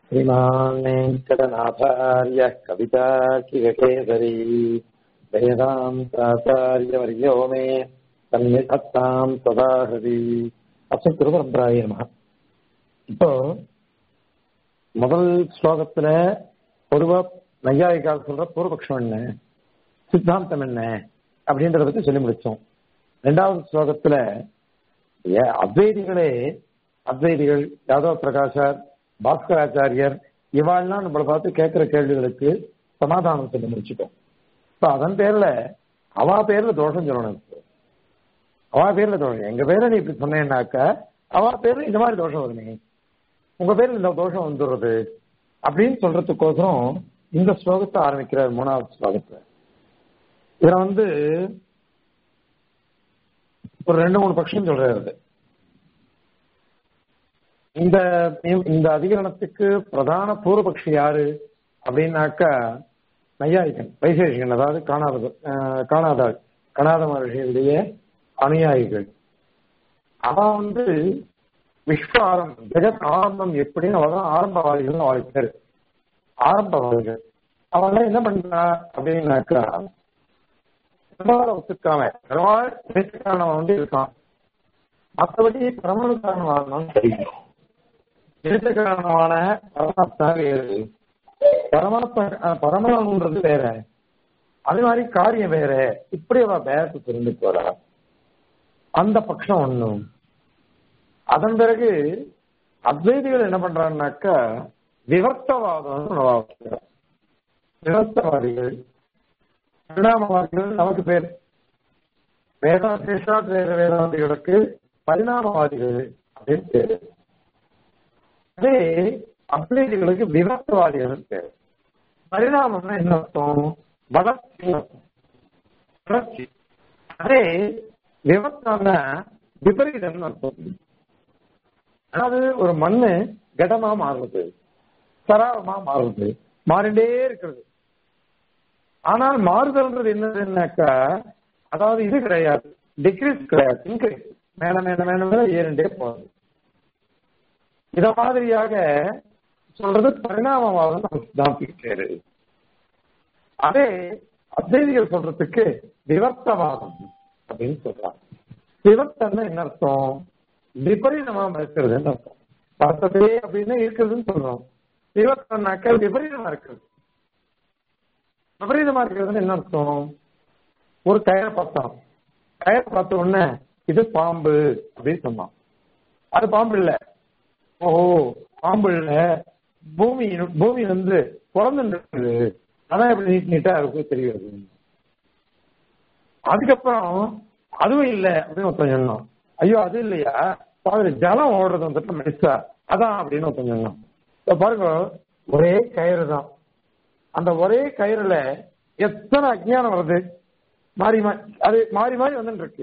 श्रीमान् वेङ्कटनाथार्यः कविताकिरकेसरी वेदान्ताचार्यवर्यो मे सन्निधत्ताम् सदा हृदि அசல் திருபரம்பராய நமக இப்போ முதல் ஸ்லோகத்துல பொதுவா நையாயிக்கால் சொல்ற பூர்வபக்ஷம் என்ன சித்தாந்தம் என்ன அப்படின்றத பத்தி சொல்லி முடிச்சோம் ரெண்டாவது ஸ்லோகத்துல ஏ- அத்வைதிகளே அத்வைதிகள் யாதவ பிரகாஷர் பாஸ்கராச்சாரியர் இவாள்லாம் நம்மளை பார்த்து கேட்கிற கேள்விகளுக்கு சமாதானம் சொல்லி முடிச்சிட்டோம் இப்ப அதன் பேர்ல அவா பேர்ல தோஷம் சொல்லணும் இப்போ. அவா பேர்ல தோஷம் எங்க பேர்ல நீ இப்படி சொன்னேன்னாக்கா அவா பேர்ல இந்த மாதிரி தோஷம் வருமே உங்க பேர்ல இந்த தோஷம் வந்துடுறது அப்படின்னு சொல்றதுக்கோசரம் இந்த ஸ்லோகத்தை ஆரம்பிக்கிறார் மூணாவது ஸ்லோகத்துல இதுல வந்து ஒரு ரெண்டு மூணு பட்சம் சொல்றாரு இந்த இந்த அதிகரணத்துக்கு பிரதான பூர்வபக்ஷி யாரு அப்படின்னாக்கா நையாயிகன் வைசேஷிகன் அதாவது காணாத அஹ், காணாதாள் கணாத மகர்ஷியுடைய அனுயாயிகள் அவன் வந்து விஸ்வ ஆரம்பம் ஜெகத் ஆரம்பம் எப்படின்னு அவதான் ஆரம்பவாதிகள் அவளுக்கு பேரு ஆரம்பவாதிகள் அவன் என்ன பண்றா அப்படின்னாக்கா பெருமாளை ஒத்துக்காம பெருமாள் நினைச்சுக்காரன் வந்து இருக்கான் மற்றபடி பிரமண காரணம் தெரியும் நினைச்ச காரணமான பரமாத்மா வேறு பரமாத்மா அஹ், பரமாணுன்றது வேற அது மாதிரி காரியம் வேற இப்படி அவ பேரத்து தெரிந்து போறா அந்த பட்சம் ஒண்ணும் அதன் பிறகு அத்வைதிகள் என்ன பண்றாங்கனாக்கா விவர்த்தவாதம் உணவாக்குறார் விவர்த்தவாதிகள் பரிணாமவாதிகள் நமக்கு பேர் வேதா சேஷாத் வேத வேதாந்திகளுக்கு பரிணாமவாதிகள் அப்படின்னு பேரு அதே அத்வைதிகளுக்கு விவர்த்தவாதிகள் பேர் பரிணாமம்னா என்ன அர்த்தம் வளர்ச்சி அர்த்தம். வளர்ச்சி அதே விவர்த்தம்னா விபரீதம்னு அர்த்தம் அதாவது ஒரு மண்ணு கடமா மாறுறது சராவமா மாறுறது மாறிண்டே இருக்கிறது ஆனால் மாறுதல்ன்றது என்னதுன்னாக்கா அதாவது இது கிடையாது டிக்ரீஸ் கிடையாது இன்க்ரீஸ் மேல மேல மேல மேல ஏறிண்டே போகுது இத மாதிரியாக சொல்றது பரிணாமவாதம் நம்ம சித்தாந்திக்கு பேரு அதே அத்வைதிகள் சொல்றதுக்கு விவர்த்தவாதம் அப்படின்னு சொல்றாங்க விவர்த்தம்னா என்ன அர்த்தம் விபரீதமா இருக்கிறதுன்னு அர்த்தம் பார்த்ததே அப்படின்னு இருக்கிறதுன்னு சொல்றோம் விவர்த்தம்னாக்க விபரீதமா இருக்கிறது விபரீதமா இருக்கிறதுன்னு என்ன அர்த்தம் ஒரு கயரை பார்த்தோம் கயரை பார்த்த உடனே இது பாம்பு அப்படின்னு சொன்னான் அது பாம்பு இல்ல ஓஹோ பாம்பு இல்ல பூமி பூமி வந்து பிறந்து இருக்குது அதான் எப்படி நீட் நீட்டா இருக்கு தெரியாது அதுக்கப்புறம் அதுவும் இல்ல அப்படின்னு ஒருத்தன் சொன்னோம் ஐயோ அது இல்லையா பாரு ஜலம் ஓடுறது வந்துட்டு மெடிசா அதான் அப்படின்னு ஒருத்தன் சொன்னோம் இப்ப பாருங்க ஒரே கயிறு தான் அந்த ஒரே கயிறுல எத்தனை அஜ்ஞானம் வருது மாறி மாறி அது மாறி மாறி வந்துட்டு இருக்கு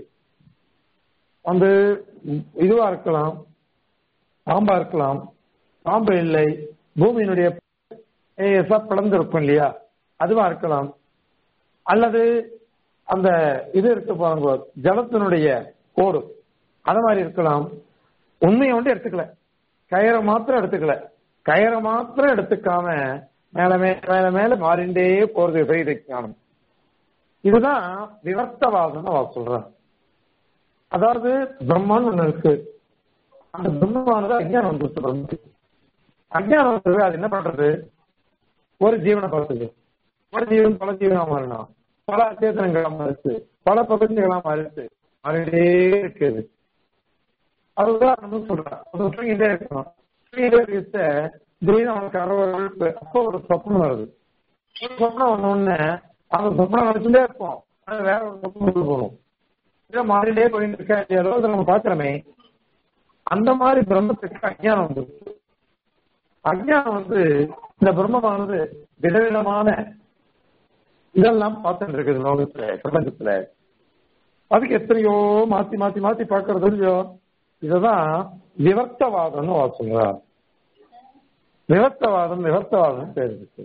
வந்து இதுவா இருக்கலாம் பாம்பா இருக்கலாம் பாம்பு இல்லை பூமியினுடைய பிளந்து இருக்கும் இல்லையா அதுவா இருக்கலாம் அல்லது அந்த இது இருக்கு பாருங்க ஜலத்தினுடைய கோடு அது மாதிரி இருக்கலாம் உண்மையை வந்து எடுத்துக்கல கயிறை மாத்திரம் எடுத்துக்கல கயிறை மாத்திரம் எடுத்துக்காம மேல மேல மேல மேல மாறிண்டே போறது விபரீத ஞானம் இதுதான் விவர்த்தவாதம்னு அவ சொல்றான் அதாவது பிரம்மன் ஒண்ணு இருக்கு அந்த பிரம்மமானது அஞ்ஞானம் வந்துருச்சு பிரம்மத்துக்கு அஞ்ஞானம் வந்தது அது என்ன பண்றது ஒரு ஜீவனை பார்த்துது ஒரு ஜீவன் பல ஜீவனா மாறணும் பல அச்சேதனங்களா மாறிச்சு பல பிரபஞ்சங்களா மாறிச்சு மாறிட்டே இருக்குது அது உதாரணம் சொல்றேன் அது தூங்கிட்டே இருக்கணும் தூங்கிட்டே இருக்க திடீர்னு அவனுக்கு அறுபது அப்போ ஒரு சொப்னம் வருது ஒரு சொப்னம் வந்த உடனே அந்த சொப்னம் நினைச்சுட்டே இருப்போம் ஆனா வேற ஒரு சொப்னம் கொண்டு போகணும் இதை மாறிட்டே போயிட்டு இருக்கா ஏதோ அதை நம்ம பாக்குறோமே அந்த மாதிரி பிரம்மத்துக்கு அஜ்ஞானம் வந்துருச்சு அஜ்ஞானம் வந்து இந்த பிரம்மமானது விதவிதமான இதெல்லாம் பார்த்துட்டு இருக்குது லோகத்துல பிரபஞ்சத்துல அதுக்கு எத்தனையோ மாத்தி மாத்தி மாத்தி பார்க்கறது இல்லையோ இதுதான் விவர்த்தவாதம்னு அவ சொல்றா விவர்த்தவாதம் விவர்த்தவாதம் பேர் இருக்கு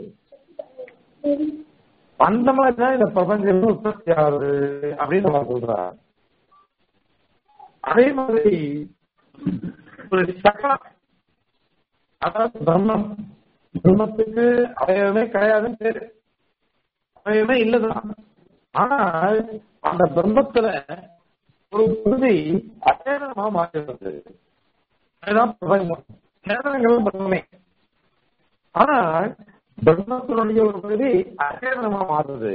அந்த மாதிரி தான் இந்த பிரபஞ்சம் உற்பத்தி ஆகுது அப்படின்னு அவ சொல்றா அதே மாதிரி ஒரு சகலம் அதாவது பிரம்மம் பிரம்மத்துக்கு அவயவமே கிடையாதுன்னு பேரு அவயவமே இல்லதான் ஆனால் அந்த பிரம்மத்துல ஒரு பகுதி அச்சேதனமா மாறுகிறது அதுதான் பிரபஞ்சம் சேதனங்களும் பிரம்மே ஆனால் பிரம்மத்தினுடைய ஒரு பகுதி அச்சேதனமா மாறுது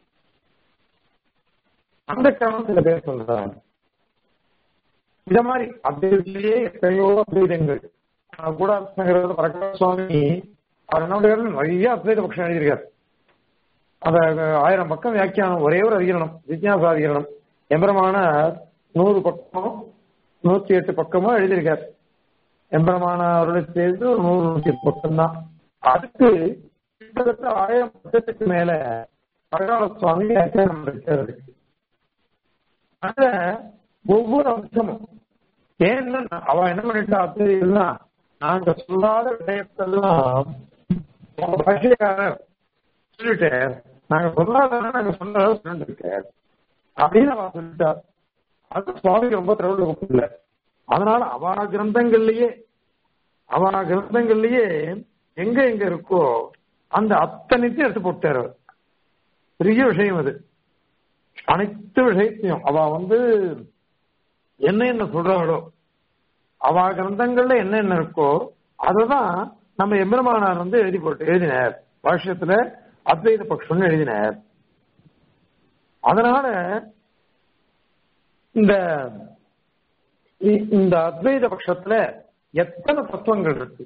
அந்த காரணம் சில பேர் சொல்றாங்க இந்த மாதிரி அத்வைதத்திலேயே எத்தனையோ அத்வைதங்கள் கூட பரகார சுவாமி அவர் என்ன பண்ணுறாரு? நிறைய அத்வைத பட்சம் எழுதியிருக்காரு அந்த ஆயிரம் பக்கம் வியாக்கியானம் ஒரே ஒரு அதிகரணம் விஜயாசாதிகரணம் எம்பரமான நூறு பக்கம் நூத்தி எட்டு பக்கமும் எழுதியிருக்காரு எம்பரமான அவர்களை சேர்ந்து ஒரு நூறு நூத்தி எட்டு பக்கம் தான் அதுக்கு கிட்டத்தட்ட ஆயிரம் பக்கத்துக்கு மேல பரகால சுவாமி வியாக்கியானம் இருக்கிறது அதுல ஒவ்வொரு அம்சமும் ஏன்னா அவ என்ன பண்ணிட்டா அப்படின்னா நாங்க சொல்லாத விஷயத்தெல்லாம் உங்க பாஷைக்காரர் சொல்லிட்டு நாங்க சொல்லாத நாங்க சொன்னதை சொல்லிருக்கார் அப்படின்னு அவ சொல்லிட்டார் அது சுவாமி ரொம்ப திரவிட இல்லை அதனால அவா கிரந்தங்கள்லயே அவா கிரந்தங்கள்லயே எங்க எங்க இருக்கோ அந்த அத்தனைத்தையும் எடுத்து போட்டார் அவர். பெரிய விஷயம் அது அனைத்து விஷயத்தையும் அவ வந்து என்ன என்ன சொல்றாளோ அவ கிரந்தங்கள்ல என்ன என்ன இருக்கோ அததான் நம்ம எம்பெருமானார் வந்து எழுதி போட்டு எழுதினார் வருஷத்துல அத்வைத பக்ஷம்னு எழுதினார் அதனால இந்த இ- இந்த அத்வைத பட்சத்துல எத்தனை தத்துவங்கள் இருக்கு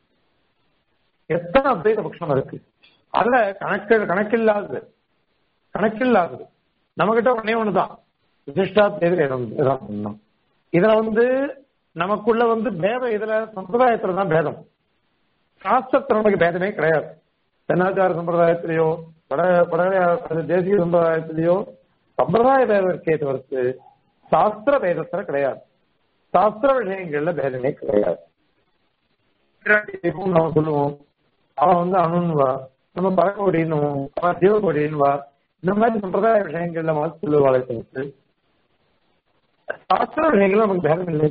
எத்தனை அத்வைத பட்சம் இருக்கு அதுல கணக்கு கணக்கில்லாதது கணக்கில்லாதது நம்மகிட்ட ஒன்னே ஒண்ணுதான் விசிஷ்டா வேதம் இதான் ஒண்ணும். இதுல வந்து நமக்குள்ள வந்து பேதம் இதுல சம்பிரதாயத்துல தான் பேதம் சாஸ்திரத்துல நமக்கு பேதமே கிடையாது தென்னாச்சார சம்பிரதாயத்திலேயோ வட வட தேசிய சம்பிரதாயத்திலேயோ சம்பிரதாய பேதம் இருக்கே தவிர்த்து சாஸ்திர பேதத்துல கிடையாது சாஸ்திர விஷயங்கள்ல பேதமே கிடையாது பிராட்டிக்கும் நம்ம சொல்லுவோம் அவன் வந்து அணுன்வா நம்ம பறக்கோடின்னு அவன் ஜீவகோடின்வா இந்த மாதிரி சம்பிரதாய விஷயங்கள்ல மாதிரி சொல்லுவாளை தவிர்த்து சாஸ்திர விஷயங்கள் நமக்கு பேதம் இல்லை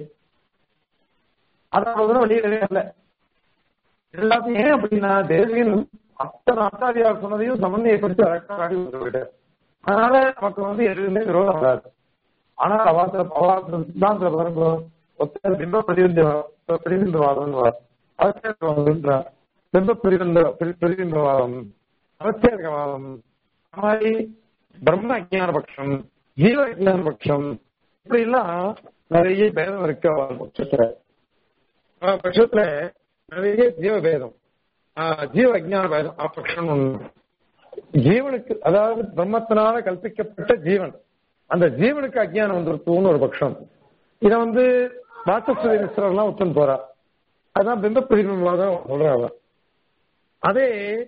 அதாவது வெளியிடவே இல்லை எல்லாத்தையும் ஏன் அப்படின்னா தேவியன் அத்தனை ஆச்சாரியார் சொன்னதையும் சமன்வயப்படுத்தி அழகா காட்டி விட்டார் அதனால நமக்கு வந்து எதுவுமே விரோதம் வராது ஆனால் அவாச அவாச சித்தாந்த பாருங்க ஒத்த பிம்ப பிரதிபிம்ப பிரதிபிம்பவாதம் அவசியவாதம் பிம்ப பிரதிபிம்ப பிரதிபிம்பவாதம் அவசியவாதம் அந்த மாதிரி பிரம்ம அஜ்ஞான பட்சம் ஜீவ அஜ்ஞான பட்சம் இப்படி எல்லாம் நிறைய பேதம் இருக்கு அவன் பட்சத்துல அவன் பட்சத்துல நிறைய ஜீவ பேதம் ஆஹ் ஜீவ அஜ்ஞான பேதம் பட்சம் ஒண்ணு ஜீவனுக்கு அதாவது பிரம்மத்தினால கல்பிக்கப்பட்ட ஜீவன் அந்த ஜீவனுக்கு அஜ்ஞானம் வந்துருத்துன்னு ஒரு பட்சம் இதை வந்து வாசஸ்வதி மிஸ்ரர்லாம் ஒத்துன்னு போறா அதான் பிம்ப பிரதிபிம்பமாக சொல்றாங்க அதே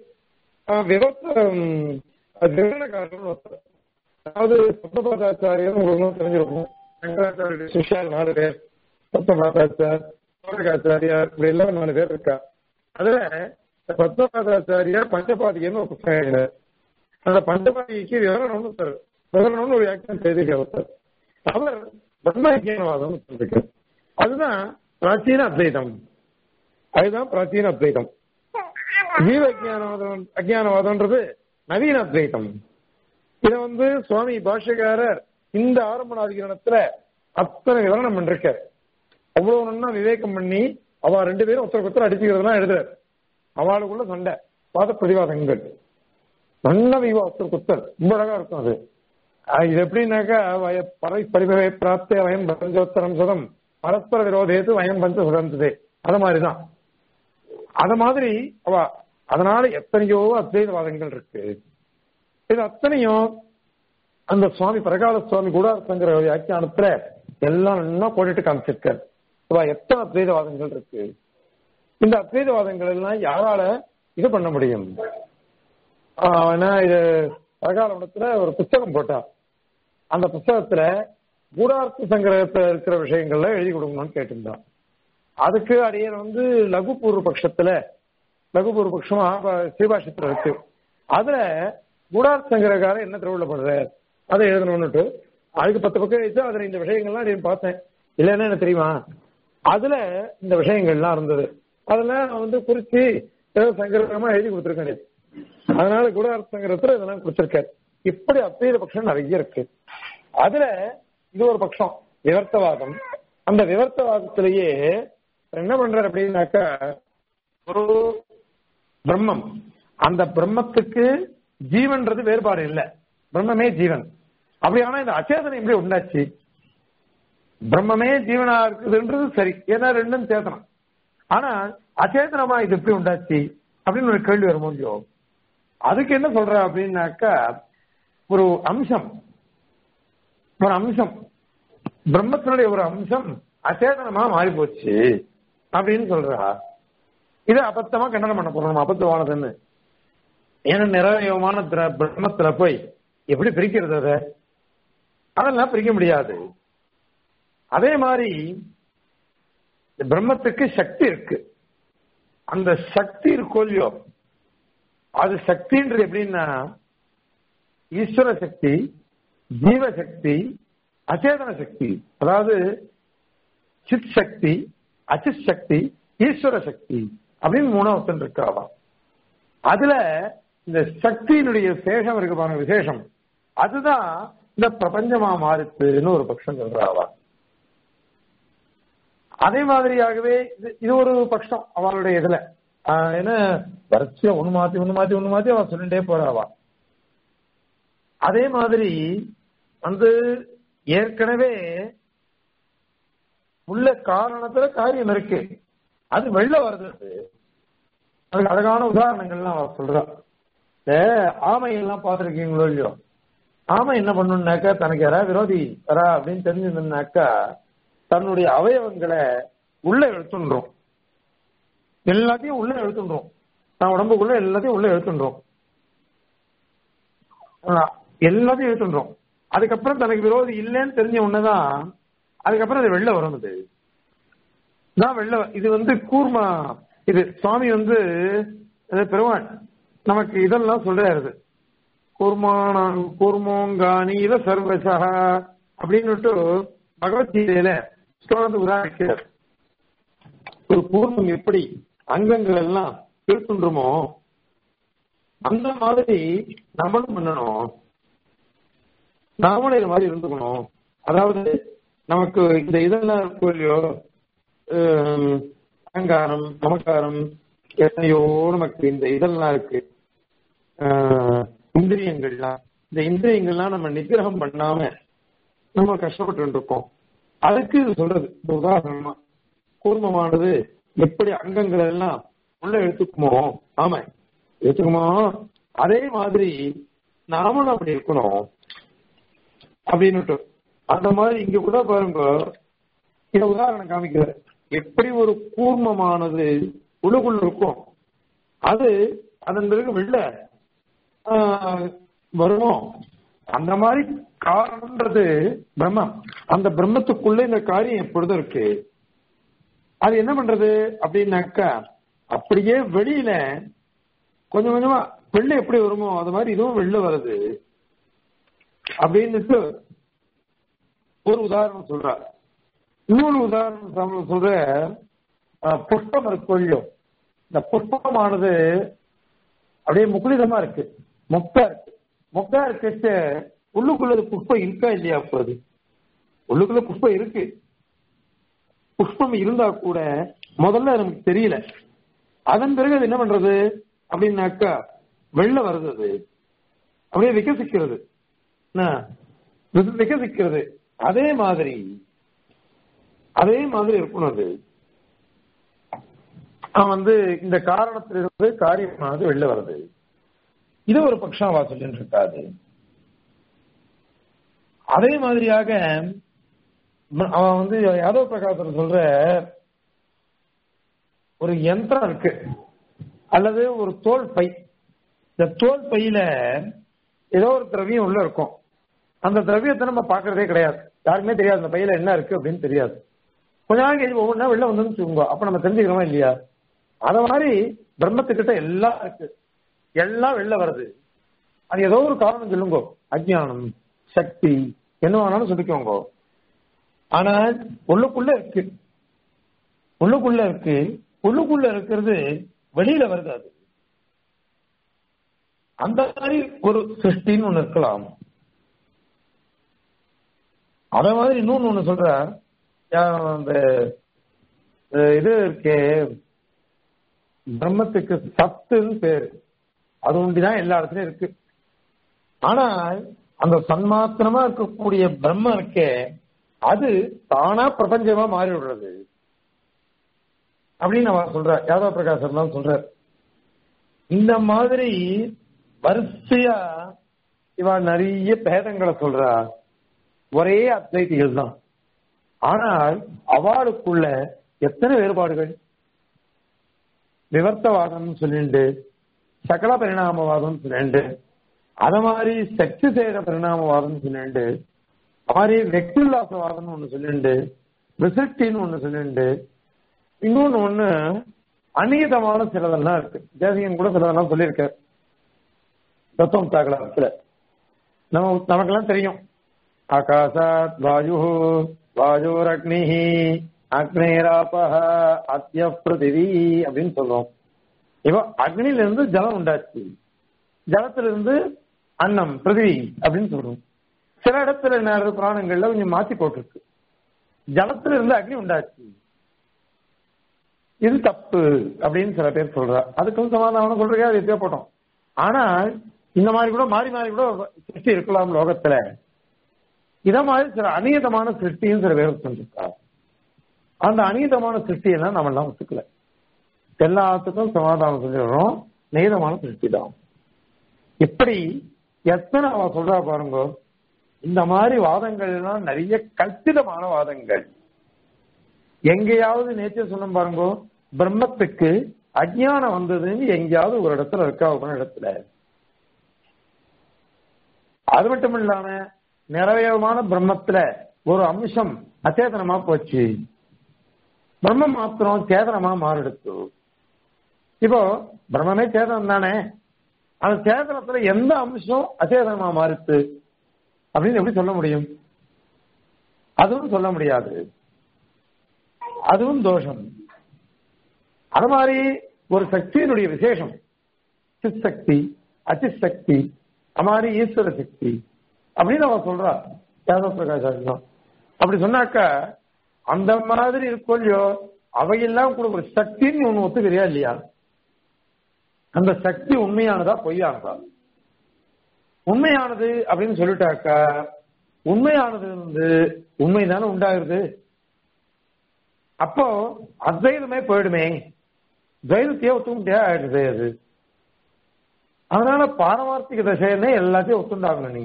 விவசாயம் விவரணக்காரர்கள் ஒருத்தர் அதாவது சப்தபாதாச்சாரியர் உங்களுக்கு தெரிஞ்சிருக்கும் சங்கராச்சாரிய சிஷ்யார் நாலு பேர் சப்தபாதாச்சார் சோழகாச்சாரியார் இப்படி எல்லாம் நாலு பேர் இருக்கா அதுல பத்மபாதாச்சாரியார் பஞ்சபாதிகன்னு ஒரு புத்தகம் எழுதினார் அந்த பஞ்சபாதிக்கு விவரணம்னு ஒருத்தர் விவரணம்னு ஒரு வியாக்கியம் செய்திருக்கார் ஒருத்தர் அவர் பிரம்ம விஜயனவாதம் சொல்லிருக்கார் அதுதான் பிராச்சீன அத்வைதம் அதுதான் பிராச்சீன அத்வைதம் ஜீவ அஜானவாதம் அஜானவாதம்ன்றது நவீன அத்வைதம் இத வந்து சுவாமி பாஷ்யக்காரர் இந்த ஆரம்பணாதிகரணத்துல அத்தனை விவரணம் பண்ணிருக்க அவ்வளவு நன்னா விவேகம் பண்ணி அவ ரெண்டு பேரும் ஒருத்தருக்கு ஒருத்தர் அடிச்சுக்கிறதுலாம் எழுதுறாரு அவளுக்குள்ள சண்டை வாத பிரதிவாதங்கள் நல்ல விவா ஒருத்தருக்கு ஒருத்தர் ரொம்ப அழகா இருக்கும் அது ஆஹ் இது எப்படின்னாக்கா வய பறை பரிபவை பிராப்தே வயம் பஞ்சோத்தரம் சதம் பரஸ்பர விரோதேது வயம் பஞ்ச சுதந்ததே அது மாதிரிதான் அத மாதிரி அவ அதனால எத்தனையோ அத்வைதவாதங்கள் இருக்கு இது அத்தனையும் அந்த சுவாமி பிரகால சுவாமி கூடாரசங்கிற வியாக்கியானத்துல எல்லாம் நல்லா போட்டுட்டு காமிச்சிருக்காரு அவ எத்தனை அத்வைதவாதங்கள் இருக்கு இந்த அத்வைதவாதங்கள் எல்லாம் யாரால இது பண்ண முடியும் ஆஹ் ஏன்னா இது பிரகாலத்துல ஒரு புத்தகம் போட்டா அந்த புத்தகத்துல கூடார்த்த சங்கிரகத்துல இருக்கிற விஷயங்கள்ல எழுதி கொடுக்கணும்னு கேட்டிருந்தான் அதுக்கு அடியர் வந்து லகு பூர்வ பட்சத்துல லகு பூர்வ பட்சம் ஸ்ரீபாஷத்துல இருக்கு அதுல கூடார்த்த சங்கரகாரர் என்ன திருவிழா பண்றார் அதை எழுதணும்னுட்டு அதுக்கு பத்து பக்கம் வச்சு அதுல இந்த விஷயங்கள்லாம் அடியன் பார்த்தேன் இல்லைன்னா என்ன தெரியுமா அதுல இந்த விஷயங்கள்லாம் இருந்தது அதெல்லாம் நான் வந்து குறிச்சு ஏதோ சங்கரமா எழுதி கொடுத்துருக்கேன் அதனால கூடார சங்கரத்துல இதெல்லாம் கொடுத்திருக்காரு இப்படி அத்வைத பட்சம் நிறைய இருக்கு அதுல இது ஒரு பட்சம் விவர்த்தவாதம் அந்த விவர்த்தவாதத்திலேயே என்ன பண்றாரு அப்படின்னாக்கா ஒரு பிரம்மம் அந்த பிரம்மத்துக்கு ஜீவன்றது வேறுபாடு இல்ல பிரம்மமே ஜீவன் அப்படியானா இந்த அச்சேதனம் எப்படி உண்டாச்சு பிரம்மமே ஜீவனா இருக்குதுன்றது சரி ஏன்னா ரெண்டும் சேதனம் ஆனா அச்சேதனமா இது எப்படி உண்டாச்சு அப்படின்னு ஒரு கேள்வி வரும் முடியோ அதுக்கு என்ன சொல்ற அப்படின்னாக்கா ஒரு அம்சம் ஒரு அம்சம் பிரம்மத்தினுடைய ஒரு அம்சம் அச்சேதனமா மாறி போச்சு அப்படின்னு சொல்றா இது அபத்தமா கண்டனம் பண்ண போறோம் அபத்தமானதுன்னு ஏன்னா நிறைவமான பிரம்மத்துல போய் எப்படி பிரிக்கிறது அத அதெல்லாம் பிரிக்க முடியாது அதே மாதிரி பிரம்மத்துக்கு சக்தி இருக்கு அந்த சக்தி இருக்கோ இல்லையோ அது சக்தின்றது எப்படின்னா ஈஸ்வர சக்தி ஜீவசக்தி அச்சேதன சக்தி அதாவது சித் சக்தி அச்சித் சக்தி ஈஸ்வர சக்தி அப்படின்னு மூணாவது இருக்காவா அதுல இந்த சக்தியினுடைய சேஷம் இருக்கு பாருங்க விசேஷம் அதுதான் இந்த பிரபஞ்சமா மாறுத்துன்னு ஒரு பட்சம் சொல்றாவா அதே மாதிரியாகவே இது ஒரு பட்சம் அவளுடைய இதுல ஏன்னா வரிசையா ஒண்ணு மாத்தி ஒண்ணு மாத்தி ஒண்ணு மாத்தி அவ சொல்லிட்டே போறாவா அதே மாதிரி வந்து ஏற்கனவே உள்ள காரணத்துல காரியம் இருக்கு அது வெளில வருது அதுக்கு அழகான உதாரணங்கள்லாம் அவர் சொல்றா ஆமை எல்லாம் பார்த்துருக்கீங்களோ இல்லையோ ஆமை என்ன பண்ணுனாக்கா தனக்கு யாராவது விரோதி வரா அப்படின்னு தெரிஞ்சிருந்தாக்கா தன்னுடைய அவயவங்களை உள்ள எடுத்துன்றோம் எல்லாத்தையும் உள்ள எடுத்துன்றோம் நான் உடம்புக்குள்ள எல்லாத்தையும் உள்ள எடுத்துன்றோம் எல்லாத்தையும் எடுத்துன்றோம் அதுக்கப்புறம் தனக்கு விரோதி இல்லைன்னு தெரிஞ்ச உடனேதான் அதுக்கப்புறம் அது வெளில வரும் இது தான் வெளில இது வந்து கூர்மா இது சுவாமி வந்து பெருமான் நமக்கு இதெல்லாம் சொல்றாரு கூர்மான கூர்மோங்கானியில சர்வசா அப்படின்னு பகவத்கீதையில ஸ்லோகத்தை உதாரிக்கிறார் ஒரு கூர்மம் எப்படி அங்கங்கள் எல்லாம் திருத்துன்றமோ அந்த மாதிரி நம்மளும் பண்ணணும் நாமளும் இது மாதிரி இருந்துக்கணும் அதாவது நமக்கு இந்த இதெல்லாம் இருக்கும் இல்லையோ அகங்காரம் நமக்காரம் எத்தனையோ நமக்கு இந்த இதெல்லாம் இருக்கு இந்திரியங்கள்லாம் இந்த இந்திரியங்கள்லாம் நம்ம நிகிரகம் பண்ணாம நம்ம கஷ்டப்பட்டு இருக்கோம் அதுக்கு இது சொல்றது இந்த உதாரணமா கூர்மமானது எப்படி அங்கங்கள் எல்லாம் உள்ள எடுத்துக்குமோ ஆமா எடுத்துக்குமோ அதே மாதிரி நாமளும் அப்படி இருக்கணும் அப்படின்னுட்டு அந்த மாதிரி இங்க கூட பாருங்க இந்த உதாரணம் காமிக்கிற எப்படி ஒரு கூர்மமானது உள்ளுக்குள்ள இருக்கும் அது அதன் பிறகு வெளில வருமோ அந்த மாதிரி காரணம்ன்றது பிரம்மம் அந்த பிரம்மத்துக்குள்ள இந்த காரியம் எப்பொழுதும் இருக்கு அது என்ன பண்றது அப்படின்னாக்கா அப்படியே வெளியில கொஞ்சம் கொஞ்சமா வெளில எப்படி வருமோ அது மாதிரி இதுவும் வெளில வருது அப்படின்னுட்டு ஒரு உதாரணம் சொல்றார் இன்னொரு உதாரணம் சொல்ற புஷ்பம் இருக்கொள்ளியோ இந்த புஷ்பமானது அப்படியே முக்குளிதமா இருக்கு மொக்கா இருக்கு மொக்கா இருக்க உள்ளுக்குள்ள புஷ்பம் இருக்கா இல்லையா அப்போது உள்ளுக்குள்ள புஷ்பம் இருக்கு புஷ்பம் இருந்தா கூட முதல்ல நமக்கு தெரியல அதன் பிறகு அது என்ன பண்றது அப்படின்னாக்கா வெளில வருது அது அப்படியே விகசிக்கிறது விகசிக்கிறது அதே மாதிரி அதே மாதிரி இருக்கணும் அது வந்து இந்த காரணத்திலிருந்து காரியமானது வெளில வருது இது ஒரு பக்ஷாவா சொல்லிட்டு இருக்காது அதே மாதிரியாக அவன் வந்து யாதவ பிரகாசர் சொல்ற ஒரு யந்திரம் இருக்கு அல்லது ஒரு தோல் பை இந்த தோல் பையில ஏதோ ஒரு திரவியம் உள்ள இருக்கும் அந்த திரவியத்தை நம்ம பாக்குறதே கிடையாது யாருக்குமே தெரியாது அந்த பையில என்ன இருக்கு அப்படின்னு தெரியாது கொஞ்ச நாள் கழிச்சு ஒவ்வொன்றா வெளில வந்து வச்சுக்கோங்க அப்ப நம்ம தெரிஞ்சுக்கிறோமா இல்லையா அத மாதிரி பிரம்மத்துக்கிட்ட எல்லாம் இருக்கு எல்லாம் வெளில வருது அது ஏதோ ஒரு காரணம் சொல்லுங்க அஜ்ஞானம் சக்தி என்ன வேணாலும் சொல்லிக்கோங்க ஆனா உள்ளுக்குள்ள இருக்கு உள்ளுக்குள்ள இருக்கு உள்ளுக்குள்ள இருக்கிறது வெளியில வருது அது அந்த மாதிரி ஒரு சிருஷ்டின்னு ஒண்ணு இருக்கலாம் அத மாதிரி இன்னொன்னு ஒண்ணு சொல்ற அந்த இது இருக்கே பிரம்மத்துக்கு சத்துன்னு பேரு அது ஒண்டிதான் எல்லா இடத்துலயும் இருக்கு ஆனா அந்த சன்மாத்திரமா இருக்கக்கூடிய பிரம்மம் இருக்கே அது தானா பிரபஞ்சமா மாறி விடுறது அப்படின்னு அவன் சொல்ற யாதவ பிரகாசர் தான் சொல்ற இந்த மாதிரி வரிசையா இவ நிறைய பேதங்களை சொல்றா ஒரே அத்வைதிகள் தான் ஆனால் அவளுக்குள்ள எத்தனை வேறுபாடுகள் விவர்த்தவாதம் சொல்லிண்டு சகல பரிணாமவாதம் சொல்லிண்டு அத மாதிரி சக்தி சேர பரிணாமவாதம் சொல்லிண்டு மாதிரி வெக்தில்லாசவாதம் ஒண்ணு சொல்லிண்டு விசிட்டின்னு ஒண்ணு சொல்லிண்டு இன்னொன்னு ஒண்ணு அநீதமான சிலதெல்லாம் இருக்கு தேசிகன் கூட சிலதெல்லாம் சொல்லியிருக்கார் தத்துவம் தாக்கலத்துல நம்ம நமக்கெல்லாம் தெரியும் ஆகாசாத் வாயு வாயுர் அக்னி அக்னேராபஹ அத்திய பிருதிவி அப்படின்னு சொல்றோம் இப்போ அக்னில இருந்து ஜலம் உண்டாச்சு ஜலத்திலிருந்து அன்னம் பிருதிவி அப்படின்னு சொல்றோம் சில இடத்துல நேர புராணங்கள்ல கொஞ்சம் மாத்தி போட்டிருக்கு ஜலத்துல இருந்து அக்னி உண்டாச்சு இது தப்பு அப்படின்னு சில பேர் சொல்றா அதுக்கும் சமாதானம் சொல்றீங்க அது எப்படியா போட்டோம் ஆனா இந்த மாதிரி கூட மாறி மாறி கூட சிருஷ்டி இருக்கலாம் லோகத்துல இத மாதிரி சில அநியதமான சிருஷ்டியும் சில பேர் சொல்லிருக்கா அந்த அநீதமான சிருஷ்டியெல்லாம் நம்ம எல்லாம் ஒத்துக்கல எல்லாத்துக்கும் சமாதானம் சொல்லிடுறோம் நீதமான சிருஷ்டி தான் இப்படி எத்தனை அவ சொல்றா பாருங்க இந்த மாதிரி வாதங்கள் எல்லாம் நிறைய கல்பிதமான வாதங்கள் எங்கேயாவது நேற்று சொன்ன பாருங்க பிரம்மத்துக்கு அஜ்ஞானம் வந்ததுன்னு எங்கேயாவது ஒரு இடத்துல இருக்கா ஒரு இடத்துல அது மட்டும் இல்லாம நிறைவேறமான பிரம்மத்துல ஒரு அம்சம் அச்சேதனமா போச்சு பிரம்மம் மாத்திரம் சேதனமா மாறிடுச்சு இப்போ பிரம்மமே சேதனம் தானே அந்த சேதனத்துல எந்த அம்சம் அச்சேதனமா மாறுச்சு அப்படின்னு எப்படி சொல்ல முடியும் அதுவும் சொல்ல முடியாது அதுவும் தோஷம் அது மாதிரி ஒரு சக்தியினுடைய விசேஷம் சித் சக்தி அச்சித் சக்தி அது மாதிரி ஈஸ்வர சக்தி அப்படின்னு அவ சொல்றா யாதவ பிரகாஷ் அப்படி சொன்னாக்கா அந்த மாதிரி இருக்கும் இல்லையோ அவையெல்லாம் கூட ஒரு சக்தின்னு ஒண்ணு ஒத்துக்கிறியா இல்லையா அந்த சக்தி உண்மையானதா பொய்யானதா உண்மையானது அப்படின்னு சொல்லிட்டாக்கா உண்மையானது வந்து உண்மைதானே உண்டாகுது அப்போ அத்வைதமே போயிடுமே துவைதத்தையே ஒத்துக்க முடியாது ஆயிடுது அது அதனால பாரமார்த்திக தசைன்னே எல்லாத்தையும் ஒத்துண்டாகணும் நீ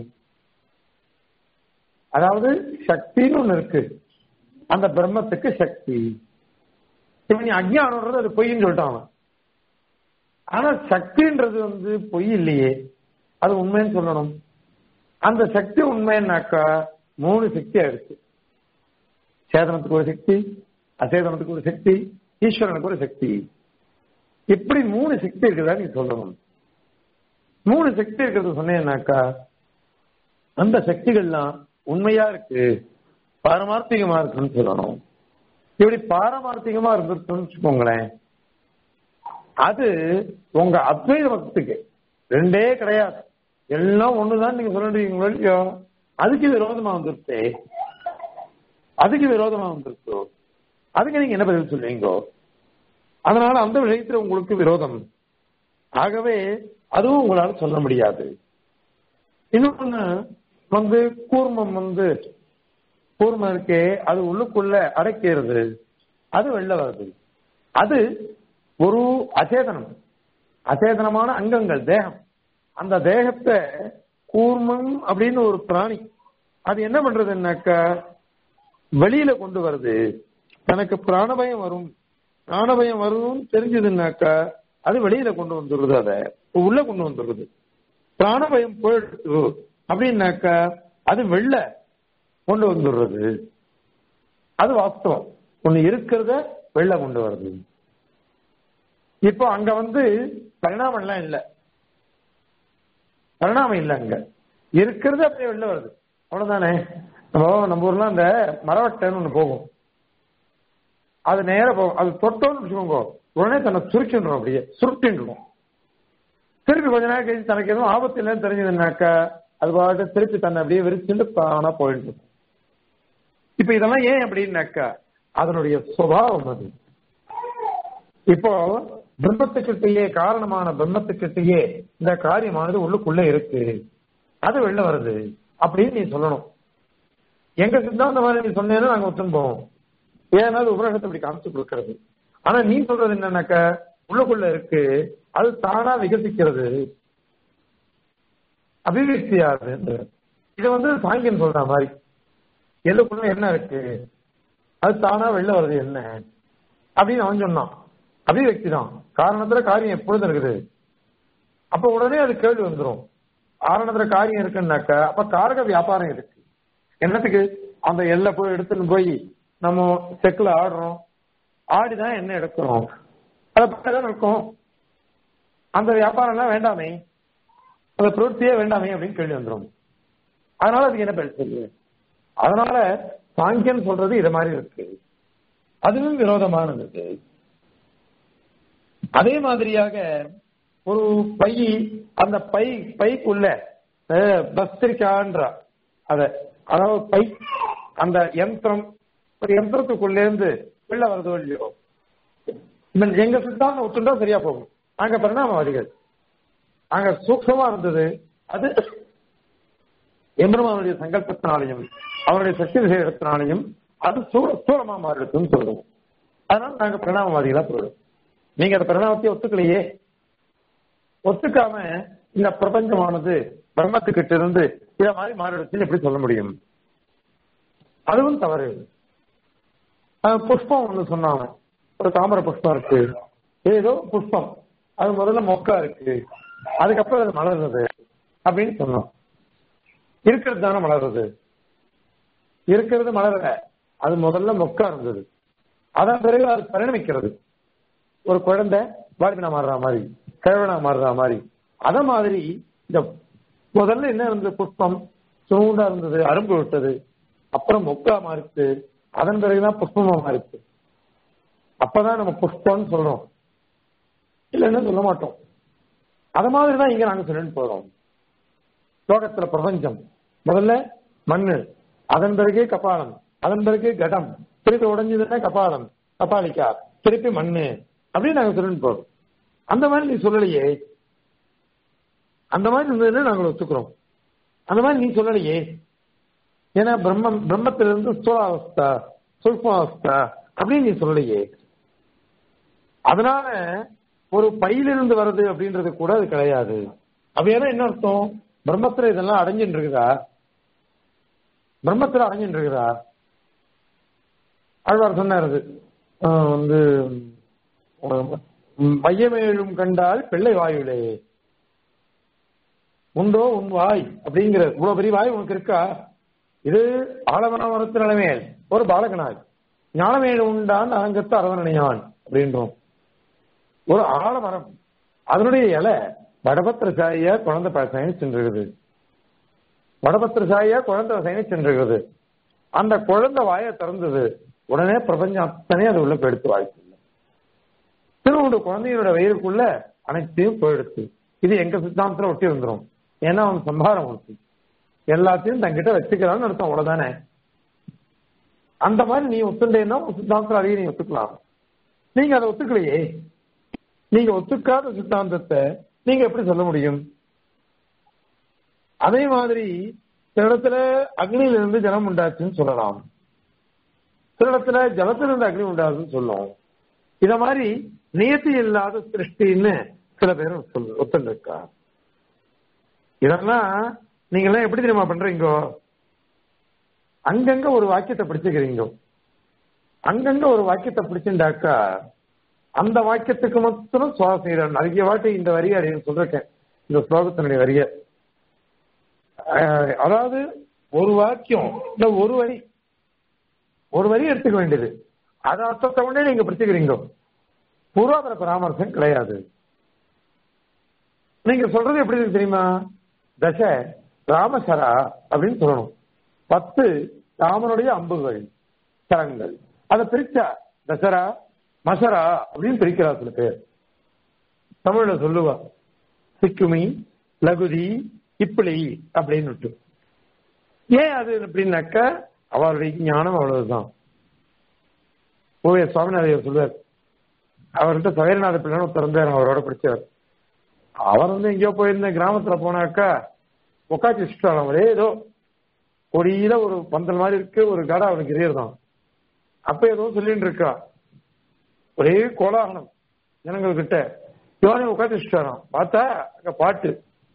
அதாவது சக்தின்னு ஒண்ணு இருக்கு அந்த பிரம்மத்துக்கு சக்தி இப்ப நீ அஜ்ஞானம்ன்றது அது பொய்ன்னு சொல்லிட்டான் அவன் ஆனா சக்தின்றது வந்து பொய் இல்லையே அது உண்மைன்னு சொல்லணும் அந்த சக்தி உண்மைன்னாக்கா மூணு சக்தி ஆயிடுச்சு சேதனத்துக்கு ஒரு சக்தி அச்சேதனத்துக்கு ஒரு சக்தி ஈஸ்வரனுக்கு ஒரு சக்தி இப்படி மூணு சக்தி இருக்குதா நீ சொல்லணும் மூணு சக்தி இருக்கிறது சொன்னேன்னாக்கா அந்த சக்திகள்லாம் உண்மையா இருக்கு பாரமார்த்திகமா இருக்குன்னு சொல்லணும் இப்படி பாரமார்த்திகமா இருந்துருக்குன்னு வச்சுக்கோங்களேன் அது உங்க அத்வைத பக்திக்கு ரெண்டே கிடையாது எல்லாம் ஒண்ணுதான் நீங்க சொல்றீங்களோ இல்லையோ அதுக்கு விரோதமா வந்துருச்சு அதுக்கு விரோதமா வந்துருச்சோ அதுக்கு நீங்க என்ன பதில் சொல்லுவீங்கோ அதனால அந்த விஷயத்துல உங்களுக்கு விரோதம் ஆகவே அதுவும் உங்களால சொல்ல முடியாது இன்னொன்னு வந்து கூர்மம் வந்து கூர்மம் இருக்கே அது உள்ளுக்குள்ள அடைக்கிறது அது வெளில வருது அது ஒரு அச்சேதனம் அச்சேதனமான அங்கங்கள் தேகம் அந்த தேகத்தை கூர்மம் அப்படின்னு ஒரு பிராணி அது என்ன பண்றதுன்னாக்கா வெளியில கொண்டு வருது தனக்கு பிராணபயம் வரும் பிராணபயம் வரும்னு தெரிஞ்சதுன்னாக்கா அது வெளியில கொண்டு வந்துடுறது அதை உள்ள கொண்டு வந்துடுறது பிராணபயம் போயிடுச்சு அப்படின்னாக்கா அது வெளில கொண்டு வந்துடுறது அது வாஸ்தவம் ஒண்ணு இருக்கிறத வெளில கொண்டு வருது இப்போ அங்க வந்து பரிணாமம் எல்லாம் இல்ல பரிணாமம் இல்ல அங்க இருக்கிறது அப்படியே வெளில வருது அவ்வளவுதானே நம்ம நம்ம ஊர்ல அந்த மரவட்டைன்னு ஒண்ணு போகும் அது நேர போகும் அது தொட்டோன்னு வச்சுக்கோங்க உடனே தன்னை சுருக்கின்றோம் அப்படியே சுருட்டின்றோம் திருப்பி கொஞ்ச நேரம் கழிச்சு தனக்கு எதுவும் ஆபத்து இல்லைன்னு தெரிஞ்சதுனாக்கா அது பாட்டு திருப்பி தன்னை அப்படியே விரிச்சுட்டு தானா போயிட்டு இருக்கும். இப்ப இதெல்லாம் ஏன் அப்படின்னாக்கா அதனுடைய சுபாவம் அது இப்போ பிரம்மத்துக்கிட்டேயே காரணமான பிரம்மத்துக்கிட்டேயே இந்த காரியமானது உள்ளுக்குள்ள இருக்கு அது வெளில வருது அப்படின்னு நீ சொல்லணும் எங்க சித்தாந்த மாதிரி நீ சொன்னேன்னா நாங்க ஒத்துன்னு போவோம் ஏன்னா அது உபரகத்தை இப்படி காமிச்சு கொடுக்கறது ஆனா நீ சொல்றது என்னன்னாக்க உள்ளுக்குள்ள இருக்கு அது தானா விகசிக்கிறது அபிவிருத்தியாகுது இது வந்து சாங்கியன் சொல்ற மாதிரி எள்ளுக்குள்ள என்ன இருக்கு அது தானா வெளில வருது என்ன அப்படின்னு அவன் சொன்னான் அபிவியக்தி தான் காரணத்துல காரியம் எப்பொழுது இருக்குது அப்ப உடனே அது கேள்வி வந்துடும் காரணத்துல காரியம் இருக்குன்னாக்க அப்ப காரக வியாபாரம் இருக்கு என்னத்துக்கு அந்த எல்லை போய் எடுத்துன்னு போய் நம்ம செக்குல ஆடுறோம் ஆடிதான் என்ன எடுக்கிறோம் அதை பக்கம் இருக்கும் அந்த வியாபாரம்லாம் வேண்டாமே அந்த பிரவൃத்தியே வேண்டாமே அப்படின்னு கேள்வி வந்துடும் அதனால அதுக்கு என்ன பேசுறது அதனால சாங்கியன் சொல்றது இது மாதிரி இருக்கு அதுவும் விரோதமானது அதே மாதிரியாக ஒரு பை அந்த பை பைக்குள்ள பஸ்திரிக்கான்ற அத அதாவது பை அந்த யந்திரம் ஒரு யந்திரத்துக்குள்ள இருந்து வெளில வருதோ இல்லையோ இந்த எங்க சித்தாந்தம் ஒத்துண்டா சரியா போகும் அங்க பரிணாமவாதிகள் அங்க சூக்ஷமா இருந்தது அது எம்பெருமானுடைய சங்கல்பத்தினாலையும் அவருடைய சக்தி விசேஷத்தினாலையும் அது சூழ ஸ்தூலமா மாறிடுச்சுன்னு சொல்லுவோம் அதனால நாங்க பிரணாமவாதிகளா சொல்றோம் நீங்க அந்த பிரணாமத்தை ஒத்துக்கலையே ஒத்துக்காம இந்த பிரபஞ்சமானது பிரம்மத்துக்கிட்ட இருந்து இத மாதிரி மாறிடுச்சுன்னு எப்படி சொல்ல முடியும் அதுவும் தவறு அஹ் புஷ்பம் ஒண்ணு சொன்னாங்க ஒரு தாமரை புஷ்பம் இருக்கு ஏதோ புஷ்பம் அது முதல்ல மொக்கா இருக்கு அதுக்கப்புறம் அது மலர்றது அப்படின்னு சொன்னோம் இருக்கிறது தானே மலர்றது இருக்கிறது மலரல அது முதல்ல மொக்கா இருந்தது அதன் பிறகு அது பரிணமிக்கிறது ஒரு குழந்தை வாழ்வினா மாறுற மாதிரி கிழவனா மாறுற மாதிரி அத மாதிரி இந்த முதல்ல என்ன இருந்தது புஷ்பம் சூண்டா இருந்தது அரும்பு விட்டது அப்புறம் மொக்கா மாறிச்சு அதன் பிறகுதான் புஷ்பமா மாறிச்சு அப்பதான் நம்ம புஷ்பம்னு சொல்றோம் இல்லைன்னு சொல்ல மாட்டோம் அத மாதிரிதான் இங்க நாங்க சொல்லிட்டு போறோம் லோகத்துல பிரபஞ்சம் முதல்ல மண்ணு அதன் பிறகு கபாலம் அதன் பிறகு கடம் திருப்பி உடைஞ்சதுன்னா கபாலம் கபாலிக்கா திருப்பி மண்ணு அப்படின்னு நாங்க சொல்லிட்டு போறோம் அந்த மாதிரி நீ சொல்லலையே அந்த மாதிரி இருந்ததுன்னு நாங்கள் ஒத்துக்கிறோம் அந்த மாதிரி நீ சொல்லலையே ஏன்னா பிரம்மம் பிரம்மத்திலிருந்து ஸ்தூலாவஸ்தா சுல்பாவஸ்தா அப்படின்னு நீ சொல்லலையே அதனால ஒரு பையிலிருந்து வருது அப்படின்றது கூட அது கிடையாது அப்படின்னா என்ன அர்த்தம் பிரம்மத்துல இதெல்லாம் அடைஞ்சிட்டு இருக்குதா பிரம்மத்துல அடைஞ்சிட்டு இருக்குதா ஆழ்வார் சொன்னார் அது ஆஹ் வந்து உம், மையமேழும் கண்டால் பிள்ளை வாயுளே உண்டோ உன் வாய் அப்படிங்கிற இவ்வளவு பெரிய வாய் உனக்கு இருக்கா இது ஆலவனவரத்து நிலைமேல் ஒரு பாலகனாய் ஞானமேடு உண்டான் அரங்கத்து அரவணையான் அப்படின்றோம் ஒரு ஆலமரம் அதனுடைய இலை வடபத்திர சாயா குழந்தை பயணி சென்றிருக்குது வடபத்திர சாயா குழந்தை பயணி சென்றிருக்குது அந்த குழந்தை வாயை திறந்தது உடனே பிரபஞ்சம் அத்தனை அது உள்ள போயிடுத்து வாய்ப்பு இல்லை திருவுண்டு குழந்தையோட வயிறுக்குள்ள அனைத்தையும் போயிடுச்சு இது எங்க சித்தாந்தத்துல ஒட்டி வந்துரும் ஏன்னா அவன் சம்பாரம் ஒட்டி எல்லாத்தையும் தங்கிட்ட வச்சுக்கிறான்னு அர்த்தம் அவ்வளவுதானே அந்த மாதிரி நீ ஒத்துண்டேன்னா உன் சித்தாந்தத்தில் அதையும் நீ ஒத்துக்கலாம் நீங்க அதை ஒத்துக்கலையே நீங்க ஒத்துக்காத சித்தாந்தத்தை நீங்க எப்படி சொல்ல முடியும் அதே மாதிரி சில இடத்துல அக்னியிலிருந்து ஜலம் உண்டாச்சுன்னு சொல்லலாம் சில இடத்துல ஜலத்திலிருந்து அக்னி உண்டாதுன்னு சொல்லும் இத மாதிரி நியத்தி இல்லாத சிருஷ்டின்னு சில பேர் சொல்லு ஒத்துருக்கா இதெல்லாம் நீங்க எல்லாம் எப்படி தெரியுமா பண்றீங்கோ அங்கங்க ஒரு வாக்கியத்தை பிடிச்சுக்கிறீங்க அங்கங்க ஒரு வாக்கியத்தை பிடிச்சுண்டாக்கா அந்த வாக்கியத்துக்கு மாத்திரம் சுவாசம் நிறைய வாட்டி இந்த வரியை அப்படின்னு சொல்லிருக்கேன் இந்த ஸ்லோகத்தினுடைய வரிய அஹ், அதாவது ஒரு வாக்கியம் இல்ல ஒரு வரி ஒரு வரி எடுத்துக்க வேண்டியது அது அர்த்தத்தை உடனே நீங்க பிடிச்சுக்கிறீங்க பூர்வாபர பராமர்சம் கிடையாது நீங்க சொல்றது எப்படி இருக்கு தெரியுமா தச ராமசரா அப்படின்னு சொல்லணும் பத்து ராமனுடைய அம்புகள் சரங்கள் அதை பிரிச்சா தசரா மசரா அப்படின்னு பிரிக்கிறா சில பேர் தமிழ்ல சொல்லுவா சிக்குமி லகுதி இப்பிளி அப்படின்னு விட்டு ஏன் அது அப்படின்னாக்க அவருடைய ஞானம் அவ்வளவுதான் ஓவிய சுவாமிநாதையர் சொல்லுவார் அவர்கிட்ட சவேரநாத பிள்ளைன்னு திறந்தார் அவரோட படிச்சவர் அவர் வந்து எங்கேயோ போயிருந்த கிராமத்துல போனாக்கா உட்காந்து வச்சுட்டாராம் ஒரே ஏதோ கொடியில ஒரு பந்தல் மாதிரி இருக்கு ஒரு கடை அவனுக்கு எரியறதான் அப்ப ஏதோ சொல்லிட்டு இருக்கா ஒரே கோலாகலம் ஜனங்கள் கிட்ட இவனே உட்காந்து வச்சுட்டாராம் பார்த்தா அங்க பாட்டு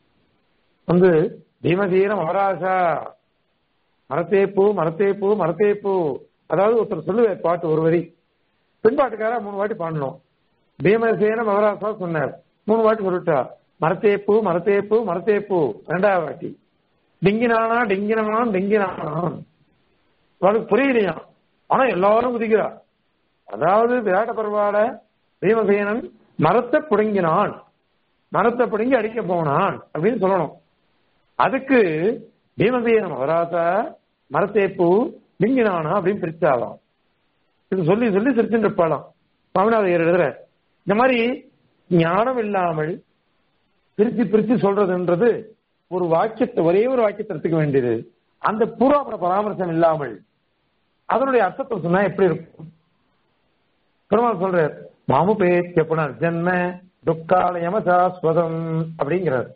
வந்து பீமதீர மகராசா மரத்தேப்பூ மரத்தேப்பூ மரத்தேப்பூ அதாவது ஒருத்தர் சொல்லுவார் பாட்டு ஒரு வரி பின்பாட்டுக்காரா மூணு வாட்டி பாடணும் பீமசேன மகராசா சொன்னார் மூணு வாட்டி சொல்லிட்டா மரத்தேப்பூ மரத்தேப்பூ மரத்தேப்பூ ரெண்டாவது வாட்டி டிங்கினானா டிங்கினானா டிங்கினானான் அவளுக்கு புரியலையாம் ஆனா எல்லாரும் குதிக்கிறா அதாவது விராட்ட பரவாட பீமசேனன் மரத்தை பிடுங்கினான் மரத்தை பிடுங்கி அடிக்க போனான் அப்படின்னு சொல்லணும் அதுக்கு பீமசேன மகராசா மரத்தேப்பூ டிங்கினானா அப்படின்னு பிரிச்சாலாம் இது சொல்லி சொல்லி சிரிச்சுட்டு இருப்பாளாம் சுவாமிநாதையர் எழுதுற இந்த மாதிரி ஞானம் இல்லாமல் பிரிச்சு பிரிச்சு சொல்றதுன்றது ஒரு வாக்கியத்தை ஒரே ஒரு வாக்கியத்தை எடுத்துக்க வேண்டியது அந்த பூர்வாபர பராமர்சம் இல்லாமல் அதனுடைய அர்த்தத்தை சொன்னா எப்படி இருக்கும் பெருமாள் சொல்றார் மாமு பேத்திய புனர் ஜென்ம துக்காலயம சாஸ்வதம் அப்படிங்கிறார்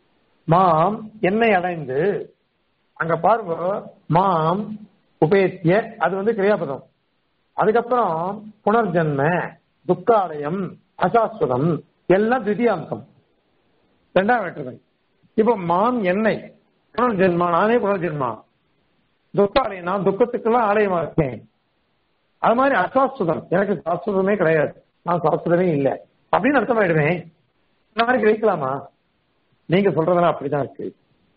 மாம் என்னை அடைந்து அங்க பாருங்க மாம் உபேத்திய அது வந்து கிரியாபதம் அதுக்கப்புறம் புனர்ஜன்ம துக்காலயம் அசாஸ்வதம் எல்லாம் திவ்யாந்தம் ரெண்டாம் வேற்றுமை இப்ப மாம் எண்ணெய் புனர்ஜென்மா நானே புனர்ஜென்மா துக்காலயம் நான் துக்கத்துக்கெல்லாம் ஆலயமா இருக்கேன் அது மாதிரி அசாஸ்வதம் எனக்கு சாஸ்வதமே கிடையாது நான் சாஸ்வதமே இல்லை அப்படின்னு அர்த்தமாயிடுவேன் இந்த மாதிரி கிரகிக்கலாமா நீங்க சொல்றதெல்லாம் அப்படிதான் இருக்கு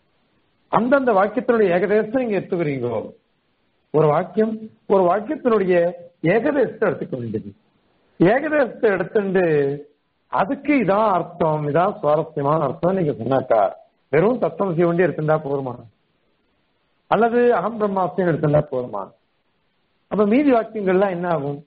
அந்தந்த வாக்கியத்தினுடைய ஏகதேசம் நீங்க எடுத்துக்கிறீங்க ஒரு வாக்கியம் ஒரு வாக்கியத்தினுடைய ஏகதேசத்தை எடுத்துக்க வேண்டியது ஏகதேசத்தை எடுத்துட்டு அதுக்கு இதான் அர்த்தம் இதான் சுவாரஸ்யமான அர்த்தம் நீங்க சொன்னாக்கா வெறும் தத்துவம் செய்ய வேண்டி எடுத்துட்டா போருமா அல்லது அகம் பிரம்மாஸ்தியம் எடுத்துட்டா போருமா அப்ப மீதி வாக்கியங்கள்லாம் என்ன ஆகும்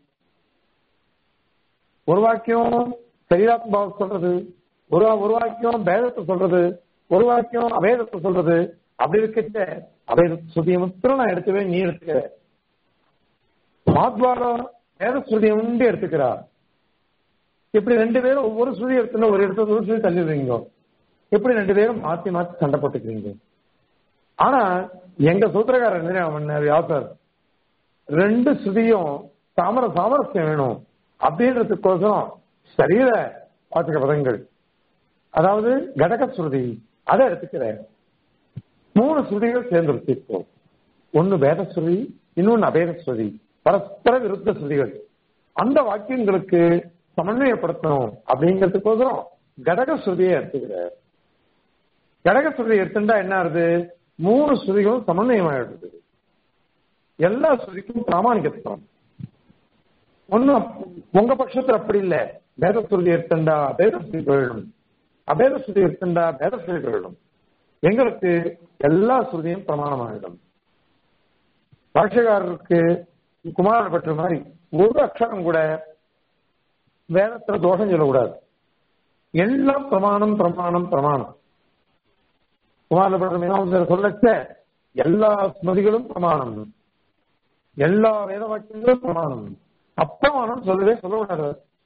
ஒரு வாக்கியம் சரீராத்ம பாவம் சொல்றது ஒரு ஒரு வாக்கியம் பேதத்தை சொல்றது ஒரு வாக்கியம் அபேதத்தை சொல்றது அப்படி இருக்க அபேத ஸ்ருதியை மாத்திரம் நான் எடுத்துவேன் நீ எடுத்துக்கிற மாத்வாரம் வேத ஸ்ருதியை உண்டு எடுத்துக்கிறா இப்படி ரெண்டு பேரும் ஒவ்வொரு ஸ்ருதி எடுத்துனா ஒரு இடத்துல ஒரு ஸ்ருதி தள்ளிடுறீங்க இப்படி ரெண்டு பேரும் மாத்தி மாத்தி சண்டை போட்டுக்கிறீங்க ஆனா எங்க சூத்திரக்காரர் என்ன பண்ணார் வியாசர் ரெண்டு ஸ்ருதியும் சாமர சாமரஸ்யம் வேணும் அப்படின்றதுக்கோசரம் சரீர வாச்சக பதங்கள் அதாவது கடக ஸ்ருதி அதை எடுத்துக்கிறேன் மூணு ஸ்ருதிகள் சேர்ந்து இப்போ ஒன்னு வேத ஸ்ருதி இன்னொன்னு அபேத ஸ்ருதி பரஸ்பர விருத்த ஸ்ருதிகள் அந்த வாக்கியங்களுக்கு சமன்வயப்படுத்தணும் அப்படிங்கிறதுக்கோசரம் கடக ஸ்ருதியை எடுத்துக்கிறார் கடக ஸ்ருதி எடுத்துட்டா என்ன ஆகுது மூணு ஸ்ருதிகளும் சமன்வயமாயிடுது எல்லா ஸ்ருதிக்கும் பிராமணிகத்துவம் ஒண்ணு உங்க பட்சத்துல அப்படி இல்ல வேத ஸ்ருதி எடுத்துண்டா வேத ஸ்ருதி போயிடும் அபேத ஸ்ருதி எடுத்துண்டா வேத ஸ்ருதி போயிடும் எங்களுக்கு எல்லா ஸ்ருதியும் பிரமாணமாகிடும் பாஷகாரருக்கு குமாரன் பெற்ற மாதிரி ஒரு அக்ஷரம் கூட வேதத்துல தோஷம் சொல்லக்கூடாது எல்லாம் பிரமாணம் பிரமாணம் பிரமாணம் குமாரபட்ச மீனாவசர் சொல்லச்ச எல்லா ஸ்மதிகளும் பிரமாணம் எல்லா வேத வாக்கியங்களும் பிரமாணம் அப்பிரமாணம் சொல்லவே சொல்லக்கூடாது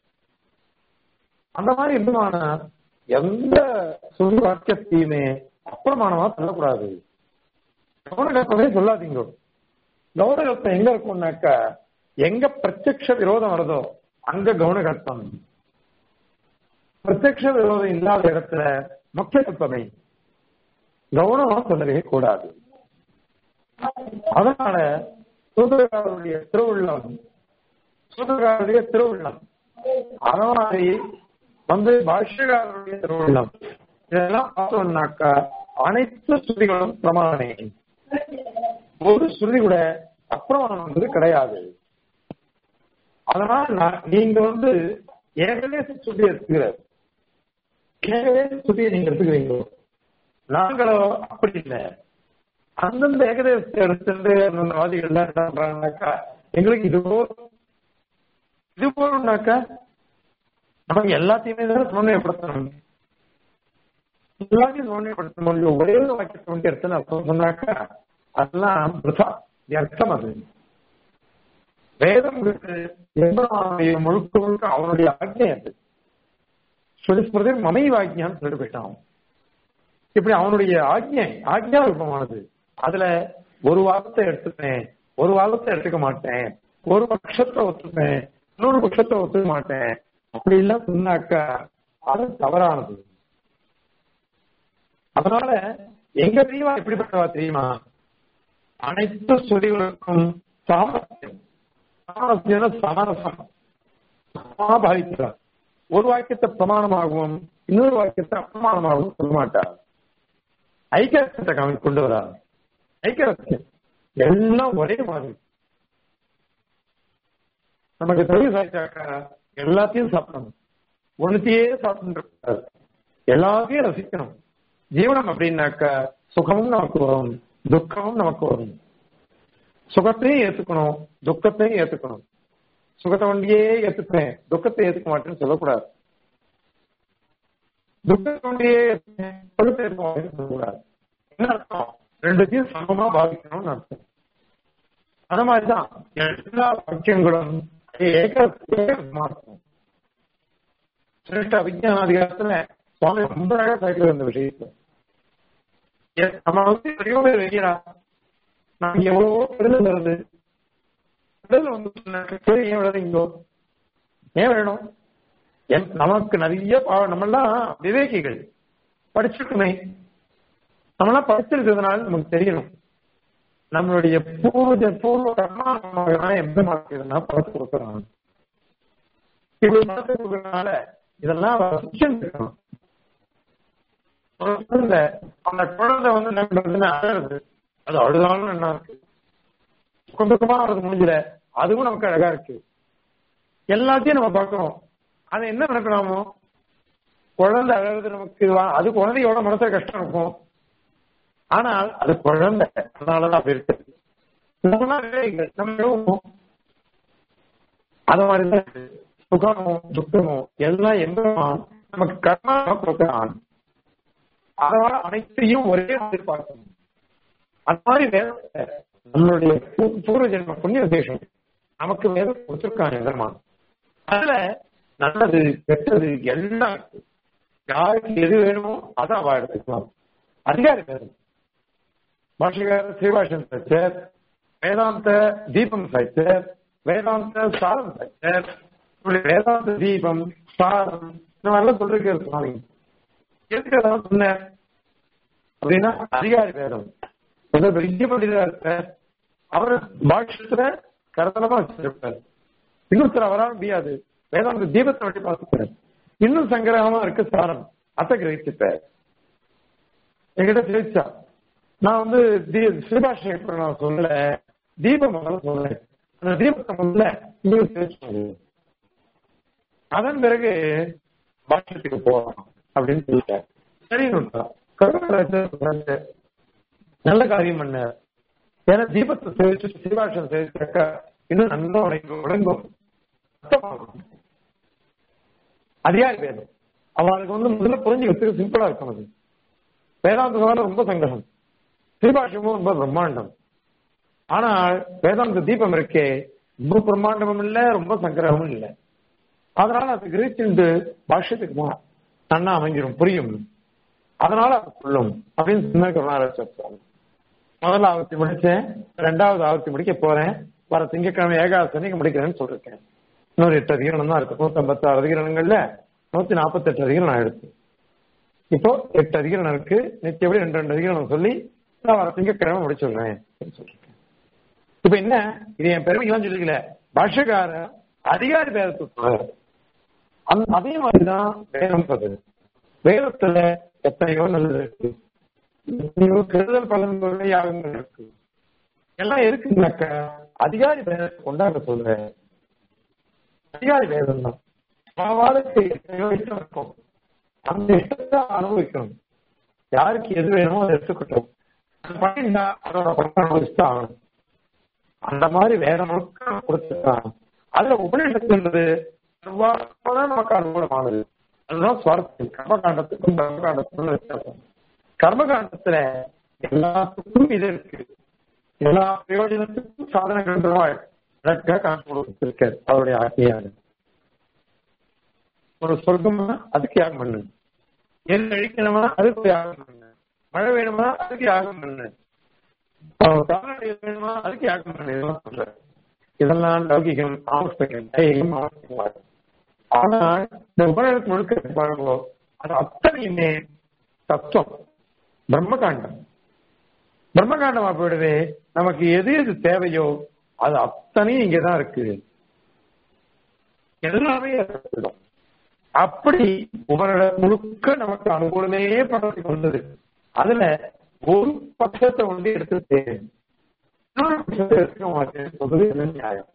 அந்த மாதிரி என்னமான எந்த சொல்லி வாக்கியத்தையுமே அப்பிரமாணமா சொல்லக்கூடாது கவனகல்பமே சொல்லாதீங்க கவனகல்பம் எங்க இருக்கும்னாக்கா எங்க பிரத்யக்ஷ விரோதம் வருதோ அங்க கவனகல்பம் பிரத்யக்ஷ விரோதம் இல்லாத இடத்துல முக்கிய கல்பமே கவனமா சொல்லவே கூடாது அதனால சூதரகாரருடைய திருவுள்ளம் சூதரகாரருடைய திருவுள்ளம் அதனாலே வந்து பாஷ்யகாரருடைய திருவுள்ளம் இதெல்லாம் பார்த்தோம்னாக்கா அனைத்து ஸ்ருதிகளும் பிரமாணே ஒரு ஸ்ருதி கூட அப்பிரமாணம் வந்து கிடையாது அதனால நான் நீங்க வந்து ஏகதேச ஸ்ருதி எடுத்துக்கிறார் ஏகதேச ஸ்ருதியை நீங்க எடுத்துக்கிறீங்க நாங்களோ அப்படி இல்லை அந்தந்த ஏகதேசத்தை எடுத்துட்டு அந்தந்த வாதிகள் என்ன பண்றாங்கனாக்கா எங்களுக்கு இது இது போலனாக்க நமக்கு எல்லாத்தையுமே தான் சமன்வயப்படுத்தணும் எல்லாத்தையும் சமன்வயப்படுத்த முடியும் ஒரே ஒரு வாக்கியத்தை வந்து எடுத்து அர்த்தம் சொன்னாக்கா அதெல்லாம் பிரதா அர்த்தம் அது வேதம் எம்பெருமானுடைய முழுக்க முழுக்க அவனுடைய ஆజ్ఞை அது சொல்லி மமை வாக்கியான்னு சொல்லிட்டு போயிட்டான் இப்படி அவனுடைய ஆజ్ఞை ஆக்ஞா ரூபமானது அதுல ஒரு வாரத்தை எடுத்துப்பேன் ஒரு வாரத்தை எடுத்துக்க மாட்டேன் ஒரு பட்சத்தை ஒத்துப்பேன் இன்னொரு பட்சத்தை ஒத்துக்க மாட்டேன் அப்படி எல்லாம் சொன்னாக்கா அது தவறானது அதனால எங்க தெய்வா எப்படிப்பட்டவா தெரியுமா அனைத்து ஸ்ருதிகளுக்கும் சாமர்த்தியம் சாமரஸ்யம் சமரசம் பாவிக்கிறார் ஒரு வாக்கியத்தை பிரமாணமாகவும் இன்னொரு வாக்கியத்தை அப்பிரமாணமாகவும் சொல்ல மாட்டார் ஐக்கியத்தை காமி கொண்டு வரார் ஐக்கியம் எல்லாம் ஒரே மாதிரி நமக்கு தெளிவு சாய்ச்சாக்கா எல்லாத்தையும் சாப்பிடணும் ஒன்னுத்தையே சாப்பிட்டு எல்லாத்தையும் ரசிக்கணும் ஜீவனம் அப்படின்னாக்கா சுகமும் நமக்கு வரும் துக்கமும் நமக்கு வரும் சுகத்தையும் ஏத்துக்கணும் துக்கத்தையும் ஏத்துக்கணும் சுகத்தை வண்டியே ஏத்துப்பேன் துக்கத்தை ஏத்துக்க மாட்டேன்னு சொல்லக்கூடாது துக்கத்தை வண்டியே ஏத்துப்பேன் சுகத்தை ஏத்துக்க மாட்டேன்னு சொல்லக்கூடாது என்ன அர்த்தம் ரெண்டுத்தையும் சமமா பாவிக்கணும்னு அர்த்தம் அந்த மாதிரிதான் எல்லா வாக்கியங்களும் ஏகம் சிரேஷ்ட விஜயான அதிகாரத்துல சுவாமி ரொம்ப அழகா சாய்க்கிறது இந்த விஷயத்தை நம்ம வந்து எத்தனையோ பேர் வைக்கிறா நம்ம எவ்வளவோ விடுதல் வருது விடுதல் வந்து ஏன் விடுறீங்களோ ஏன் வேணும் நமக்கு நிறைய நம்மெல்லாம் விவேகிகள் படிச்சிருக்குமே நம்மளாம் படிச்சிருக்கிறதுனால நமக்கு தெரியணும் நம்மளுடைய பூர்வ பூர்வ கர்மா எந்த மாற்றதுன்னா பழத்து கொடுக்குறாங்க இப்படி பழத்து கொடுக்கறதுனால இதெல்லாம் இருக்கணும் அந்த குழந்தை வந்து என்ன பண்றதுன்னு அழகுது அது அழுதாலும் என்ன இருக்கு சுகமா அவருக்கு முடிஞ்சல அதுவும் நமக்கு அழகா இருக்கு எல்லாத்தையும் நம்ம பார்க்கிறோம் அது என்ன நினைக்கலாமோ குழந்தை அழகுது நமக்கு அது குழந்தையோட மனசுல கஷ்டம் இருக்கும் ஆனால் அது குழந்தை அதனாலதான் அப்படி இருக்கு நம்ம அது மாதிரிதான் சுகமோ துக்கமோ எல்லாம் எங்கமா நமக்கு கர்மா கொடுக்கிறான் அதனால அனைத்தையும் ஒரே மாதிரி பார்க்கணும் அது மாதிரி வேதத்தை நம்மளுடைய பூர்வ ஜென்ம புண்ணிய விசேஷம் நமக்கு வேதம் கொடுத்திருக்கான் எதிரமான் அதுல நல்லது கெட்டது எல்லாம் இருக்கு யாருக்கு எது வேணுமோ அதை அவ எடுத்துக்கலாம் அதிகாரி வேதம் பாஷகார ஸ்ரீபாஷன் சச்சர் வேதாந்த தீபம் சச்சர் வேதாந்த சாரம் சச்சர் வேதாந்த தீபம் சாரம் இந்த மாதிரிலாம் சொல்லிருக்காரு சுவாமி எதுக்கு அதெல்லாம் சொன்னேன் அப்படின்னா அதிகாரி வேதம் பெரிய பண்டிதா இருக்கார் அவர் பாஷ்யத்துல கரத்தலமா வச்சிருப்பார் இன்னொருத்தர் அவரால் முடியாது வேதாந்த தீபத்தை வட்டி பார்த்துப்பார் இன்னும் சங்கிரகமா இருக்கு சாரம் அத்தை கிரகிச்சுப்பார் என்கிட்ட தெரிவிச்சா நான் வந்து ஸ்ரீபாஷை நான் சொல்லல தீபம் முதல்ல சொல்றேன் அந்த தீபத்தை முதல்ல இன்னும் தெரிவிச்சு அதன் பிறகு பாஷ்யத்துக்கு போகலாம் அப்படின்னு சொல்லிட்டார் சரின்னு நல்ல காரியம் பண்ண ஏன்னா தீபத்தை சேவிச்சு ஸ்ரீபாஷம் சேவிச்சாக்கா இன்னும் நல்லா உடைங்கும் உடங்கும் அதிகாரி வேதம் அவளுக்கு வந்து முதல்ல புரிஞ்சுக்கிறதுக்கு சிம்பிளா இருக்கும் அது வேதாந்த சவால ரொம்ப சங்கடம் ஸ்ரீபாஷமும் ரொம்ப பிரம்மாண்டம் ஆனால் வேதாந்த தீபம் இருக்கே ரொம்ப பிரம்மாண்டமும் இல்லை ரொம்ப சங்கரமும் இல்லை அதனால அது கிரகிச்சுண்டு பாஷ்யத்துக்கு போனா நன்னா அமைஞ்சிரும் புரியும் அதனால அது சொல்லும் அப்படின்னு சொன்ன கருணாராஜ் முதல்ல ஆவர்த்தி முடிச்சேன் ரெண்டாவது ஆவர்த்தி முடிக்க போறேன் வர திங்கக்கிழமை ஏகாதசனிக்கு முடிக்கிறேன்னு சொல்லிருக்கேன் இன்னொரு எட்டு அதிகரணம் தான் இருக்கு நூத்தி ஐம்பத்தாறு அதிகரணங்கள்ல நூத்தி நாற்பத்தி எட்டு அதிகரணம் ஆயிடுச்சு இப்போ எட்டு அதிகரணம் இருக்கு நிச்சயப்படி ரெண்டு ரெண்டு அதிகரணம் சொல்லி நான் வர திங்கக்கிழமை முடிச்சுடுறேன் சொல்லிருக்கேன் இப்ப என்ன இது என் பெருமைக்கெல்லாம் சொல்லிக்கல பாஷகார அதிகாரி பேரத்துக்கு அதே மாதிரிதான் வேதம் பதில் வேதத்துல எத்தனையோ நல்லது இருக்கு எத்தனையோ கெடுதல் பலன்களுடைய யாகங்கள் இருக்கு எல்லாம் இருக்குனாக்க அதிகாரி வேதத்தை கொண்டாட சொல்றேன் அதிகாரி வேதம் தான் வாழ்க்கை எத்தனையோ இஷ்டம் இருக்கும் அந்த இஷ்டத்தை அனுபவிக்கணும் யாருக்கு எது வேணுமோ அதை எடுத்துக்கிட்டோம் அது பண்ணிருந்தா அதோட பலன் அனுபவிச்சுதான் ஆகணும் அந்த மாதிரி வேற முழுக்க கொடுத்துருக்கான் அதுல உபநிஷத்துன்றது சர்வாத்மதான் நமக்கு அனுகூலமானது அதுதான் சுவாரஸ்யம் கர்மகாண்டத்துக்கும் கர்மகாண்டத்துக்கும் வித்தியாசம் கர்மகாண்டத்துல எல்லாத்துக்கும் இது இருக்கு எல்லா பிரயோஜனத்துக்கும் சாதன கிரந்தமாய் அழகா காட்டு கொடுத்திருக்காரு அவருடைய ஆக்கியாக ஒரு சொர்க்கமா அதுக்கு யாகம் பண்ணு எல் அழிக்கணுமா அதுக்கு யாகம் பண்ணு மழை வேணுமா அதுக்கு யாகம் பண்ணு கால்நடை வேணுமா அதுக்கு யாகம் பண்ணு இதெல்லாம் சொல்றாரு இதெல்லாம் லௌகிகம் ஆவஸ்தகம் தைரியம் ஆவஸ்தகமாக ஆனால் இந்த உபநிடத்து முழுக்க பாருங்க அது அத்தனையுமே தத்துவம் பிரம்மகாண்டம் பிரம்மகாண்டமா போயிடுவே நமக்கு எது எது தேவையோ அது அத்தனையும் இங்கதான் இருக்கு எல்லாமே இருக்கும் அப்படி உபனிட முழுக்க நமக்கு அனுகூலமே படத்தை கொண்டது அதுல ஒரு பட்சத்தை வந்து எடுத்து இன்னொரு பட்சத்தை எடுத்துக்க மாட்டேன் சொல்றது என்ன நியாயம்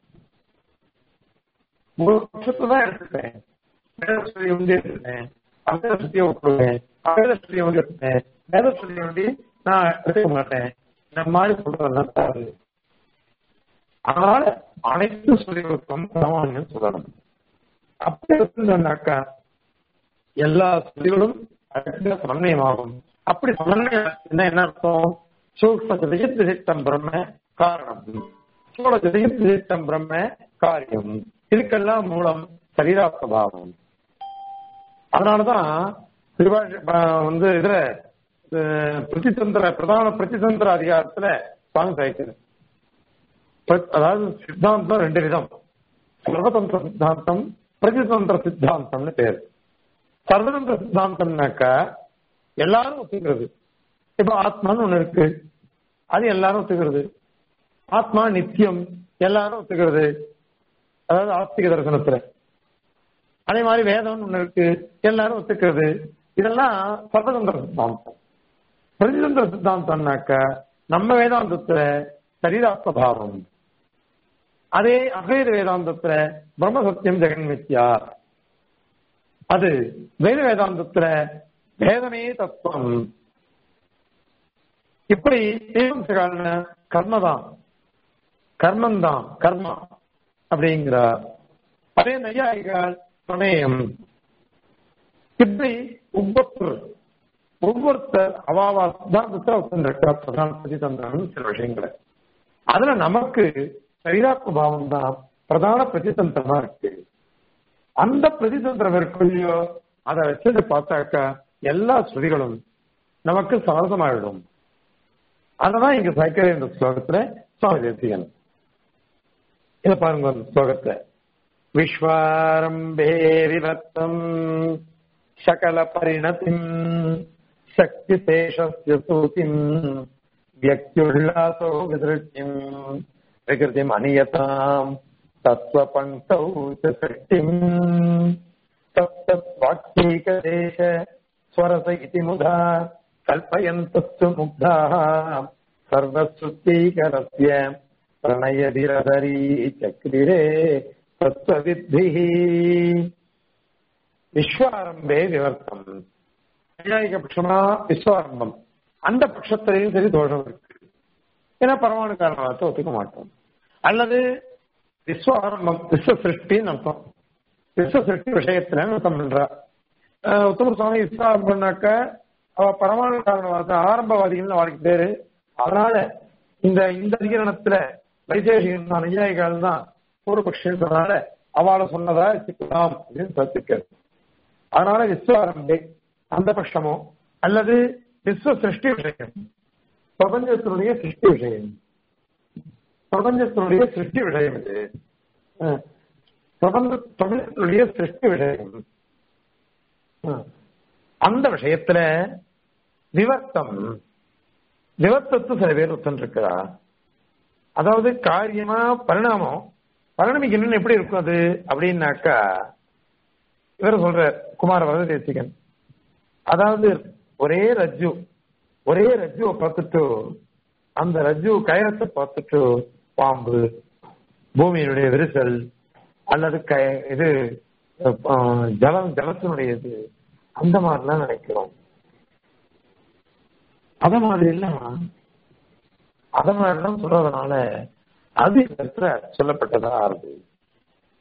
ஒரு பட்சத்தை தான் எடுத்துப்பேன் வேதஸ்வரியை வந்து எடுத்துப்பேன் அகதஸ்வரியை விட்டுருவேன் அகதஸ்வரியை வந்து எடுத்துப்பேன் வேதஸ்வரியை வந்து நான் எடுத்துக்க மாட்டேன் இந்த மாதிரி சொல்றதெல்லாம் தவறு அதனால அனைத்து சொல்லிகளுக்கும் சமானியம் சொல்லணும் அப்படி இருந்தோம்னாக்கா எல்லா சொல்லிகளும் அடுத்த சமன்வயமாகும் அப்படி சமன்வயம் என்ன என்ன அர்த்தம் சூக்ம ஜெயத்திசித்தம் பிரம்ம காரணம் சூழ ஜெயத்திசித்தம் பிரம்ம காரியம் இதுக்கெல்லாம் மூலம் சரீராஸ்வபாவம் அதனாலதான் திருவாழ் வந்து இதுல பிரதிதந்திர பிரதான பிரதிதந்திர அதிகாரத்துல சுவாமி சாய்க்கிறது அதாவது சித்தாந்தம் ரெண்டு விதம் சர்வதந்திர சித்தாந்தம் பிரதிதந்திர சித்தாந்தம்னு பேர் சர்வதந்திர சித்தாந்தம்னாக்கா எல்லாரும் ஒத்துக்கிறது இப்ப ஆத்மான்னு ஒண்ணு இருக்கு அது எல்லாரும் ஒத்துக்கிறது ஆத்மா நித்தியம் எல்லாரும் ஒத்துக்கிறது அதாவது ஆஸ்திக தரிசனத்துல அதே மாதிரி வேதம்னு ஒண்ணு இருக்கு எல்லாரும் ஒத்துக்கிறது இதெல்லாம் சர்வதந்திர சித்தாந்தம் பிரதிதந்திர சித்தாந்தம்னாக்க நம்ம வேதாந்தத்துல சரீராத்மபாவம் அதே அத்வைத வேதாந்தத்துல பிரம்ம சத்தியம் ஜெகன் மித்யா அது வேத வேதாந்தத்துல வேதமே தத்துவம் இப்படி கர்மதான் கர்மந்தான் கர்மா அப்படிங்கிறார் அதே நையாயிகள் பிரணயம் இப்படி ஒவ்வொருத்தர் ஒவ்வொருத்தர் அவாவா சித்தாந்தத்தை உட்கார்ந்துருக்கா பிரதான பிரதிதந்திரம் சில விஷயங்களை அதுல நமக்கு சரீராத்ம பாவம் தான் பிரதான பிரதிதந்திரமா இருக்கு அந்த பிரதிதந்திரம் இருக்கலையோ அதை வச்சது பார்த்தாக்கா எல்லா ஸ்ருதிகளும் நமக்கு சமரசமாயிடும் அததான் இங்க சைக்கிள் இந்த ஸ்லோகத்துல சுவாமி தேசிகன் இத பாருங்க அந்த ஸ்லோகத்தை விஸ்வாரம்பே விவர்த்தம் சகல பரிணதிம் சக்தி சேஷஸ்ய சூதிம் வியக்தியுல்லாசோ விதிருஷ்டிம் விகிருதிம் அநியதாம் தத்துவபங்கௌ சஷ்டிம் தத்தத்வாக்யைகதேச ஸ்வரச இதி முதா கல்பயந்தஸ்து முக்தாः சர்வஸ்ருத்தீகரஸ்ய பிரணயதிரதரி சக்ரிரே தத்துவவித்திः விஸ்வாரம்பே விவர்த்தம் வையாயிக பட்சமா விஸ்வாரம்பம் அந்த பட்சத்திலையும் சரி தோஷம் இருக்கு ஏன்னா பரமாணு காரணத்தை ஒத்துக்க மாட்டோம் அல்லது விஸ்வாரம்பம் விஸ்வ சிருஷ்டின்னு அர்த்தம் விஸ்வ சிருஷ்டி விஷயத்துல அர்த்தம் பண்றா உத்தம சுவாமி விஸ்வாரம்பம்னாக்க அவ பரமாணு காரணவாத ஆரம்பவாதிகள்னு அவளுக்கு பேரு அதனால இந்த இந்த அதிகரணத்துல வைசேஷிகன் நையாயிகள் தான் பூர்வபக்ஷனால அவளை சொன்னதா வச்சுக்கலாம் அப்படின்னு சத்துக்கிறது அதனால விஸ்வாரம்பே அந்த பட்சமோ அல்லது விஸ்வ சிருஷ்டி விஷயம் பிரபஞ்சத்தினுடைய சிருஷ்டி விஷயம் பிரபஞ்சத்தினுடைய சிருஷ்டி விஷயம் இது பிரபஞ்ச பிரபஞ்சத்தினுடைய சிருஷ்டி விஷயம் அந்த விஷயத்துல விவர்த்தம் விவர்த்தத்து சில பேர் ஒத்துருக்கிறா அதாவது காரியமா பரிணாமம் பரிணமிக்கணும்னு எப்படி இருக்கும் அது அப்படின்னாக்கா இவர் சொல்ற குமார வரத தேசிகன் அதாவது ஒரே ரஜ்ஜு ஒரே ரஜ்ஜுவை பார்த்துட்டு அந்த ரஜ்ஜு கயரத்தை பார்த்துட்டு பாம்பு பூமியினுடைய விரிசல் அல்லது க இது ஜலம் ஜலத்தினுடையது அந்த மாதிரிலாம் நினைக்கிறோம் அத மாதிரி எல்லாம் அத மாதிரிலாம் சொல்றதுனால அது இடத்துல சொல்லப்பட்டதா ஆறுது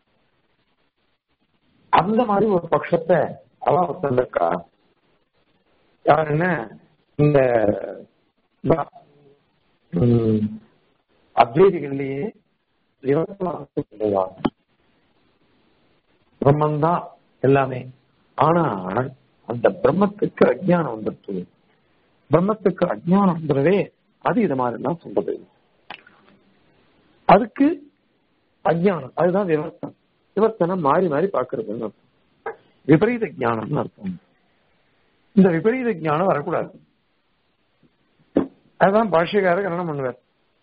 அந்த மாதிரி ஒரு பட்சத்தை அவ வந்திருக்கா யாருன்னா இந்த ம், அத்வைதிகள்லயே இருபத்தி கிடையாது பிரம்மந்தான் எல்லாமே ஆனா அந்த பிரம்மத்துக்கு அஜ்ஞானம் வந்துருச்சு பிரம்மத்துக்கு அஜ்ஞானம் வந்துடவே அது இது மாதிரி எல்லாம் சொல்றது அதுக்கு அஜ்ஞானம் அதுதான் விவர்த்தனம் விவர்த்தனம் மாறி மாறி பார்க்கறதுன்னு அர்த்தம் விபரீத ஞானம்னு அர்த்தம் இந்த விபரீத ஞானம் வரக்கூடாது அதுதான் பாஷ்யக்காரர் கரணம் பண்ணுவார்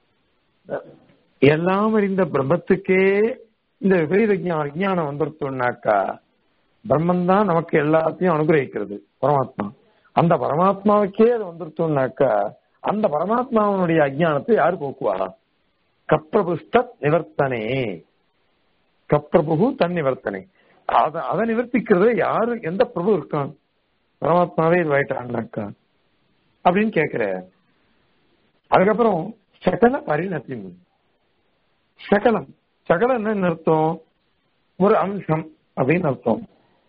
எல்லாம் அறிந்த பிரம்மத்துக்கே இந்த விபரீத ஞா- அஜ்ஞானம் வந்துருத்தோம்னாக்கா பிரம்மன் தான் நமக்கு எல்லாத்தையும் அனுகிரகிக்கிறது பரமாத்மா அந்த பரமாத்மாவுக்கே அது வந்துருத்தோம்னாக்கா அந்த பரமாத்மாவனுடைய அஜ்ஞானத்தை யார் போக்குவா கப்பிரபுஷ்ட நிவர்த்தனே கப்பிரபு தன் நிவர்த்தனை அத அதை நிவர்த்திக்கிறது யாரு எந்த பிரபு இருக்கான் பரமாத்மாவே இது ஆயிட்டான்னாக்கா அப்படின்னு கேக்குற அதுக்கப்புறம் சகல பரிணத்தி சகலம் சகலம் என்ன அர்த்தம் ஒரு அம்சம் அப்படின்னு அர்த்தம்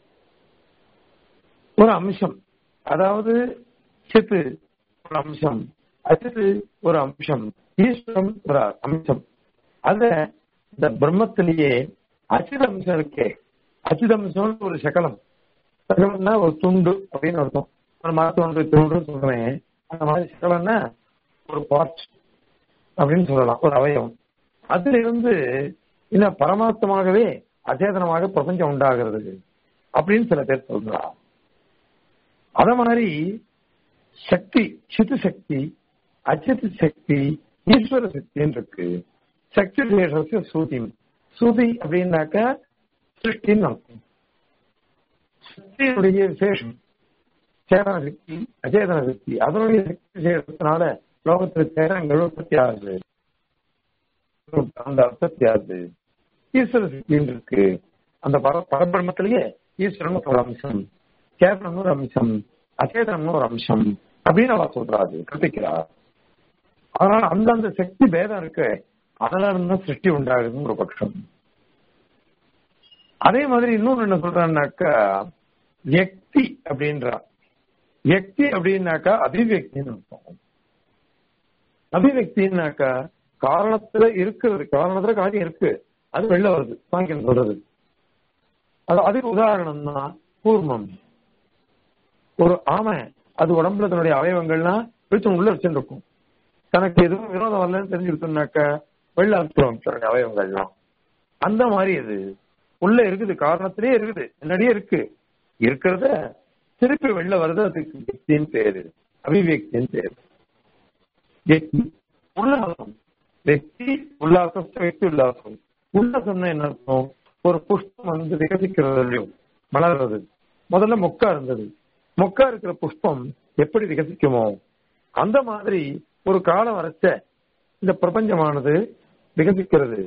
ஒரு அம்சம் அதாவது சித்து ஒரு அம்சம் அச்சித்து ஒரு அம்சம் ஈஸ்வரம் ஒரு அம்சம் அத இந்த பிரம்மத்திலேயே அச்சித அம்சம் இருக்கே அச்சித அம்சம்னு ஒரு சகலம் சகலம்னா ஒரு துண்டு அப்படின்னு அர்த்தம் ஒரு மாத்தோண்டு துண்டு சொல்றேன் அந்த மாதிரி சகலம்னா ஒரு பார்ட் அப்படின்னு சொல்லலாம் ஒரு அவயவம் அதுல இருந்து இல்ல பரமாத்மாகவே அச்சேதனமாக பிரபஞ்சம் உண்டாகிறது அப்படின்னு சில பேர் சொல்றா அத மாதிரி சக்தி சித்து சக்தி அச்சித்து சக்தி ஈஸ்வர சக்தின்னு இருக்கு சக்தி விசேஷ சூதி சூதி அப்படின்னாக்க சிருஷ்டின்னு அர்த்தம் சக்தியினுடைய விசேஷம் சேதன சக்தி அச்சேதன சக்தி அதனுடைய சக்தி விசேஷத்தினால லோகத்தில் சேதனங்கள் உற்பத்தி ஆகுது அந்த அர்த்தத்தை ஆகுது ஈஸ்வர சக்தின்னு இருக்கு அந்த பர பரபிரம்மத்திலேயே ஈஸ்வரன் ஒரு அம்சம் சேதனம் ஒரு அம்சம் அச்சேதனம் ஒரு அம்சம் அப்படின்னு அவ சொல்றாரு கற்பிக்கிறா அதனால அந்தந்த சக்தி பேதம் இருக்கு அதனால இருந்தா சிருஷ்டி உண்டாகுதுன்னு ஒரு பட்சம் அதே மாதிரி இன்னொன்னு என்ன சொல்றான்னாக்கா வியக்தி அப்படின்றா வியக்தி அப்படின்னாக்கா அபிவியக்தின்னு அர்த்தம் அபிவியக்தின்னாக்கா காரணத்துல இருக்கிறது காரணத்துல காரியம் இருக்கு அது வெளில வருது சாங்கியம் சொல்றது அது அதுக்கு உதாரணம் தான் கூர்மம் ஒரு ஆமை அது உடம்புல தன்னுடைய அவயவங்கள்லாம் பிடிச்சு உள்ள வச்சுருக்கும் தனக்கு எதுவும் விரோதம் வரலன்னு தெரிஞ்சுக்கிட்டோம்னாக்க வெளில அனுப்பிடுவோம் தன்னுடைய அவயவங்கள்லாம் அந்த மாதிரி அது உள்ள இருக்குது காரணத்திலே இருக்குது முன்னாடியே இருக்கு இருக்கிறத திருப்பி வெளில வருது அதுக்கு வியக்தின்னு பேரு அபிவியக்தின்னு பேரு வியக்தி உல்லாசம் வெக்தி உல்லாசம் வெக்தி உல்லாசம் உல்லாசம்னா என்ன அர்த்தம் ஒரு புஷ்பம் வந்து விகசிக்கிறதுலையும் மலர்றது முதல்ல மொக்கா இருந்தது மொக்கா இருக்கிற புஷ்பம் எப்படி விகசிக்குமோ அந்த மாதிரி ஒரு காலம் வரைச்ச இந்த பிரபஞ்சமானது விகசிக்கிறது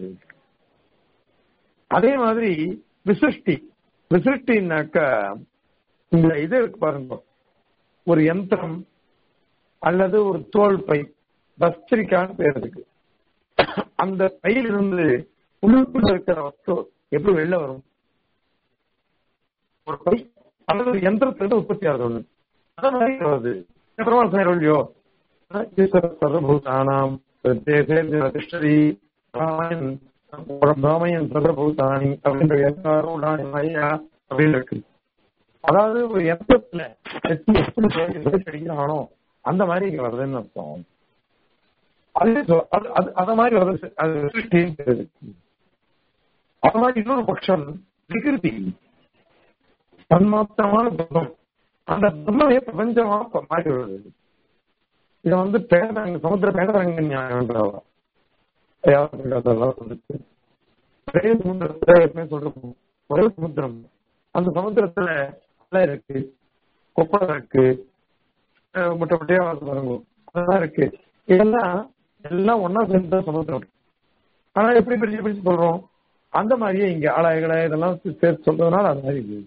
அதே மாதிரி விசிருஷ்டி விசிருஷ்டின்னாக்கா இந்த இது இருக்கு பாருங்க ஒரு யந்திரம் அல்லது ஒரு தோல் பை பஸ்திரிக்கான்னு பேர் இருக்கு அந்த பையிலிருந்து உள்ளுக்குள்ள இருக்கிற வஸ்து எப்படி வெளில வரும் ஒரு பை அல்லது ஒரு யந்திரத்திலிருந்து உற்பத்தி ஆகுது ஒண்ணு அந்த மாதிரி வருது பெருமாள் சார் இல்லையோ சர்வபூதானாம் திஷ்டரி ராமயன் சர்வபூதானி அப்படின்ற எல்லாரும் ஐயா அப்படின்னு இருக்கு அதாவது ஒரு யந்திரத்துல எப்படி எப்படி அடிக்கிறானோ அந்த மாதிரி இங்க வருதுன்னு அர்த்தம் அது சொ- அது- அது- அத மாதிரி வருது அது சிருஷ்டின்னு பேரு. அது மாதிரி இன்னொரு பட்சம் விகிருதி தன்மாத்திரமான பிரம்மம் அந்த பிரம்மமே பிரபஞ்சமா ப- மாறி வருது இத வந்து பேதரங்க சமுத்திர பேதரங்க ஞானம்ன்றவா அதெல்லாம் வந்துச்சு ஒரே சமுத்திரத்துல எப்பவுமே சொல்றோம் ஒரே சமுத்திரம் அந்த சமுத்திரத்துல அலை இருக்கு கொப்பளம் இருக்கு அஹ் முட்டை முட்டையா வந்து பாருங்க அதெல்லாம் இருக்கு இதெல்லாம் எல்லாம் ஒன்னா சேர்ந்து தான் சமுத்திரம் ஆனா எப்படி பிரிச்சு பிரிச்சு சொல்றோம் அந்த மாதிரியே இங்க ஆளாய்களை இதெல்லாம் சேர்த்து சொல்றதுனால அது மாதிரி இது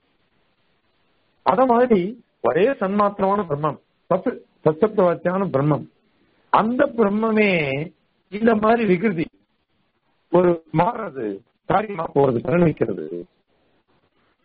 அத மாதிரி ஒரே சன்மாத்திரமான பிரம்மம் சத்து சத்தத்துவாச்சியான பிரம்மம் அந்த பிரம்மமே இந்த மாதிரி விகிருதி ஒரு மாறுறது காரியமா போறது பரிணமிக்கிறது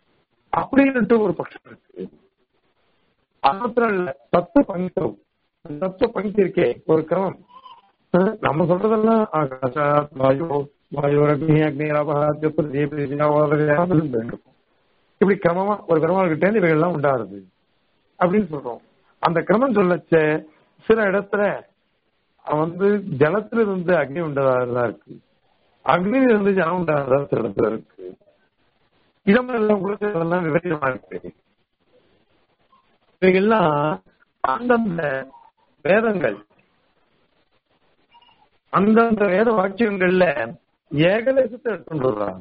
அப்படின்னுட்டு ஒரு பட்சம் இருக்கு அது மாத்திரம் இல்ல தத்துவ பங்கித்தம் தத்துவ பங்கி இருக்கே ஒரு கிரமம் அஹ் நம்ம சொல்றதெல்லாம் ஆகாஷாத் வாயு வாயு அக்னி அக்னி ராபகாத் வேண்டும் இப்படி கிரமமா ஒரு கிரமங்கிட்டே இவைகள் எல்லாம் உண்டாருது அப்படின்னு சொல்றோம் அந்த கிரமம் சொல்லச்ச சில இடத்துல வந்து ஜலத்துல இருந்து அக்னி உண்டதாக இருக்கு அக்னியில இருந்து ஜலம் உண்டாததா சில இடத்துல இருக்கு இடமெல்லாம் உங்களுக்கு இதெல்லாம் விபரீதமா இருக்கு இவைகள்லாம் அந்தந்த வேதங்கள் அந்தந்த வேத வாக்கியங்கள்ல ஏகதேசத்தை எடுத்துட்டு வர்றாங்க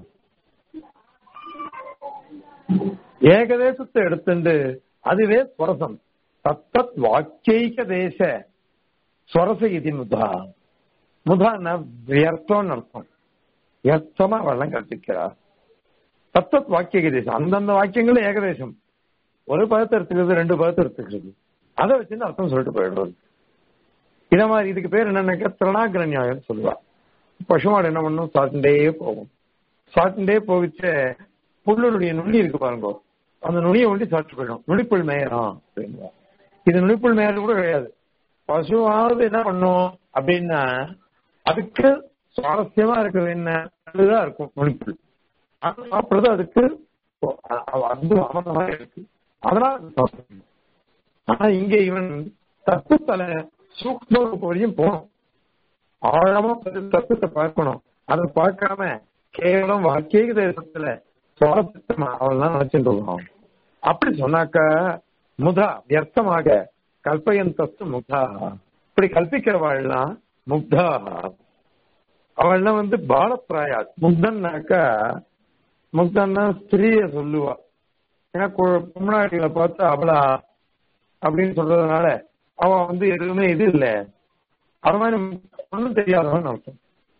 ஏகதேசத்தை எடுத்துட்டு அதுவே ஸ்வரசம் தத்தத் வாக்கியைக தேச ஸ்வரச இது முதா முதா வியர்த்தம்னு அர்த்தம் வியர்த்தமா வெள்ளம் கற்பிக்கிறார் தத்தத் வாக்கிய தேசம் அந்தந்த வாக்கியங்கள் ஏகதேசம் ஒரு பதத்தை எடுத்துக்கிறது ரெண்டு பதத்தை எடுத்துக்கிறது அதை வச்சுன்னு அர்த்தம் சொல்லிட்டு போயிடுறது இத மாதிரி இதுக்கு பேர் என்னன்னாக்கா திரணாகிர நியாயம் சொல்லுவா பசுமாடு என்ன பண்ணும் சாப்பிட்டுட்டே போகும் சாப்பிட்டுட்டே போவிச்ச புல்லுடைய நுனி இருக்கு பாருங்க அந்த நுனியை ஒண்டி சாப்பிட்டு போயிடும் நுனிப்புள் மேயறான் அப்படின்வா இது நுனிப்புள் மேயறது கூட கிடையாது பசுவாவது என்ன பண்ணும் அப்படின்னா அதுக்கு சுவாரஸ்யமா இருக்கிறது என்ன அதுதான் இருக்கும் நுனிப்புள் அது சாப்பிடுறது அதுக்கு அது அமர்ந்தமா இருக்கு அதனால அது சாப்பிடணும் ஆனா இங்க இவன் தத்துவத்தலை சூக்ம வரையும் போகணும் ஆழமா தத்துவத்தை பார்க்கணும் அதை பார்க்காம கேவலம் வாக்கிய தேசத்துல சுவாரஸ்யமா அவள்லாம் நினைச்சுட்டு இருக்கணும் அப்படி சொன்னாக்கா முதா வியர்த்தமாக கல்பயன் தத்து முக்தா இப்படி கல்பிக்கிறவாள்லாம் முக்தா அவள்லாம் வந்து பாலப்பிராயா முக்தன்னாக்கா முக்தன்னா ஸ்திரீய சொல்லுவா ஏன்னா பொம்னாட்டிகளை பார்த்து அவளா அப்படின்னு சொல்றதுனால அவ வந்து எதுவுமே இது இல்ல அது மாதிரி ஒன்றும் தெரியாதவன் அர்த்தம்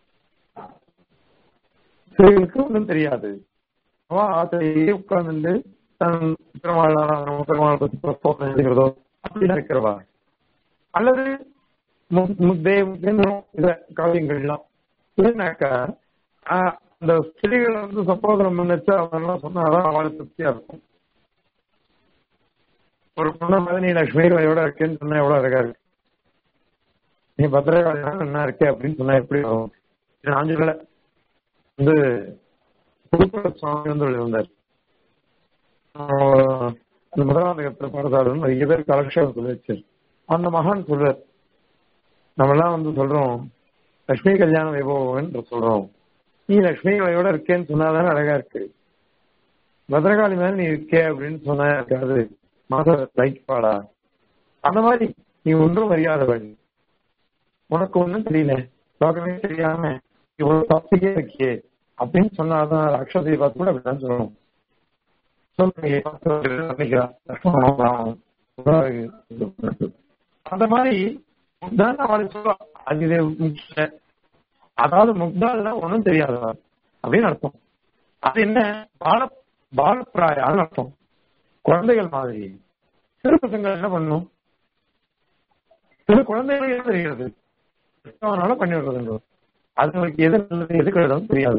ஸ்திரீகளுக்கு ஒன்றும் தெரியாது அவ ஆத்திரையே உட்கார்ந்து தன் பெருமாள் பெருமாள் பத்தி ஸ்தோத்திரம் எழுதுகிறதோ அப்படிலாம் இருக்கிறவா அல்லது முத்தே இத காவியங்கள்லாம் இல்லைனாக்கா அந்த ஸ்திரீகளை வந்து சம்போதனம் பண்ணிச்சு அவங்கெல்லாம் சொன்னாதான் அவளுக்கு திருப்தியா இருக்கும் ஒரு பொண்ணு மாதிரி நீ லட்சுமி எவ்வளோ இருக்கேன்னு சொன்னா எவ்வளவு அழகா இருக்கு நீ பத்திரகாளி என்ன இருக்கே அப்படின்னு சொன்னா எப்படி ஆகும் நான் சொல்லல வந்து புதுப்பட சுவாமி வந்து இருந்தார் அந்த முதலாந்தகத்துல பாடசாலை நிறைய பேர் கலெக்ஷன் சொல்லி வச்சு அந்த மகான் சொல்றார் நம்ம எல்லாம் வந்து சொல்றோம் லட்சுமி கல்யாண வைபவம் சொல்றோம் நீ லட்சுமி கலையோட இருக்கேன்னு சொன்னாதானே அழகா இருக்கு பத்ரகாளி மாதிரி நீ இருக்கே அப்படின்னு சொன்னா இருக்காது மாத லைக் பாடா அந்த மாதிரி நீ ஒன்றும் அறியாதவன் உனக்கு ஒன்றும் தெரியல லோகமே தெரியாம இவ்வளவு தப்பிக்கே இருக்கியே அப்படின்னு சொன்னாதான் அக்ஷதையை பார்த்து கூட அப்படிதான் சொல்லணும் அந்த மாதிரி தான் அவளுக்கு சொல்லுவா அது இது முக்கிய அதாவது முக்தால் ஒன்றும் தெரியாதவா அப்படின்னு அர்த்தம் அது என்ன பால பாலப்பிராயான்னு அர்த்தம் குழந்தைகள் மாதிரி சிறு பசங்க என்ன பண்ணும் சில குழந்தைகளுக்கு என்ன தெரியாது அவனால பண்ணி விடுறது அதுங்களுக்கு எது நல்லது எது கெடுதலும் தெரியாது